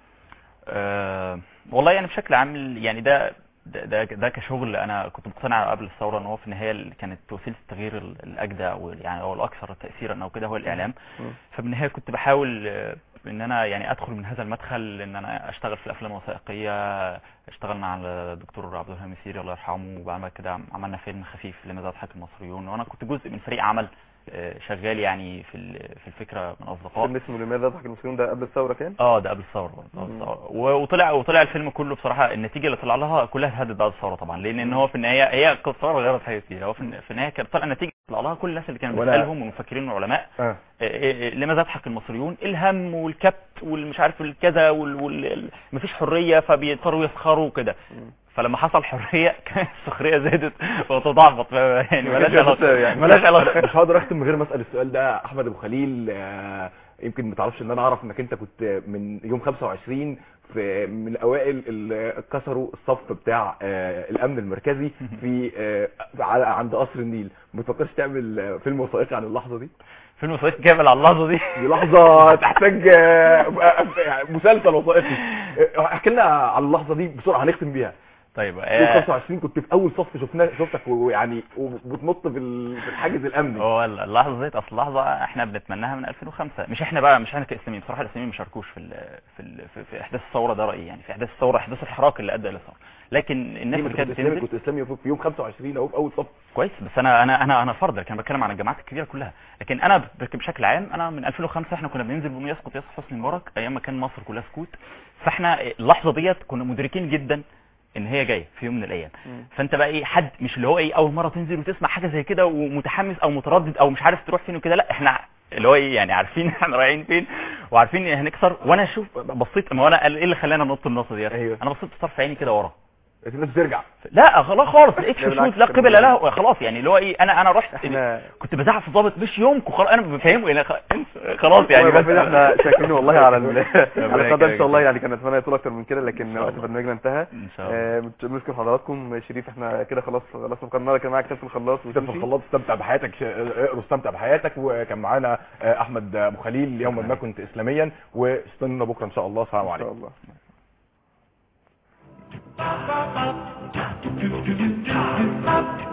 أه والله يعني بشكل عام يعني ده ده ده, ده كشغل انا كنت مقتنع قبل الثوره ان هو في النهايه اللي كانت وسيله التغيير ال- الاجدى او يعني او الاكثر تاثيرا او كده هو الاعلام فبالنهايه كنت بحاول آه، ان انا يعني ادخل من هذا المدخل ان انا اشتغل في الافلام الوثائقيه اشتغل مع الدكتور عبد الرحمن السيري الله يرحمه وبعد كده عملنا فيلم خفيف لماذا يضحك المصريون وانا كنت جزء من فريق عمل آه، شغال يعني في ال- في الفكره من اصدقاء فيلم اسمه لماذا يضحك المسلمون ده قبل الثوره كان اه ده قبل الثوره برضه، قبل الثورة. و- وطلع وطلع الفيلم كله بصراحه النتيجه اللي طلع لها كلها اتهدت بعد الثوره طبعا لان ان هو في النهايه هي الثوره غيرت حاجات كتير هو في الن- في النهايه كانت طلع النتيجه اللي طلع لها كل الناس اللي كانوا وأنا- بيسالهم ومفكرين العلماء اه إيه إيه لماذا يضحك المصريون الهم والكبت والمش عارف الكذا وال... وال... مفيش حريه فبيضطروا يسخروا وكده فلما حصل حريه كانت السخريه زادت وتضاعفت ف- يعني مالهاش علاقه مالهاش علاقه مش هقدر اختم من غير ما اسال السؤال ده احمد ابو خليل آه، يمكن ما تعرفش ان انا اعرف انك انت كنت من يوم 25 في من اوائل اللي كسروا الصف بتاع آه، الامن المركزي في آه، على- عند قصر النيل ما تفكرش تعمل آه، فيلم وثائقي عن اللحظه دي فيلم وثائقي كامل على اللحظه دي دي لحظه تحتاج آه، يعني مسلسل وثائقي آه، احكي لنا على اللحظه دي بسرعه هنختم بيها طيب يوم آه، 25 كنت في اول صف شفنا شفتك ويعني وبتنط في ال- في الحاجز الامني هو اللحظه ديت اصل لحظه احنا بنتمناها من 2005 مش احنا بقى مش احنا كاسلاميين بصراحه الاسلاميين ما شاركوش في ال في ال في, في احداث الثوره ده رايي يعني في احداث الثوره احداث الحراك اللي ادى الى الثوره لكن الناس اللي كنت كانت اسلامي بتنزل كنت اسلامي في يوم 25 اهو في اول صف كويس بس انا انا انا انا فرد لكن بتكلم عن الجامعات الكبيره كلها لكن انا ب- بشكل عام انا من 2005 احنا كنا بننزل بيوم يسقط يسقط حسني مبارك ايام ما كان مصر كلها سكوت فاحنا اللحظه ديت كنا مدركين جدا ان هي جايه في يوم من الايام فانت بقى ايه حد مش اللي هو ايه اول مره تنزل وتسمع حاجه زي كده ومتحمس او متردد او مش عارف تروح فين وكده لا احنا اللي هو ايه يعني عارفين احنا رايحين فين وعارفين ان هنكسر وانا شوف بصيت ما هو انا ايه اللي خلاني انط النص ديت أيوه. انا بصيت بطرف عيني كده ورا الناس بترجع لا خلاص خالص لقيت لا، بالعكس، حشود لا قبل له خلاص يعني اللي هو ايه انا انا رحت احنا كنت بزعق في الضابط مش يومكم خلاص انا بفهمه يعني خ- خلاص يعني يعني بس بس احنا شاكرين والله على ال... ربنا على القدر ان شاء الله يكرمك. يعني كان اتمنى يطول اكتر من كده لكن وقت برنامجنا انتهى ان شاء الله آه، بت- بنشكر حضراتكم شريف احنا كده خلاص خلصنا مقارنه كان معاك كتاب في الخلاص كتاب في الخلاط استمتع بحياتك ش- اقرا استمتع بحياتك وكان معانا آه، احمد ابو خليل يوما ما كنت اسلاميا واستنونا بكره ان شاء الله السلام ان عليكم شاء الله Ba ba ba.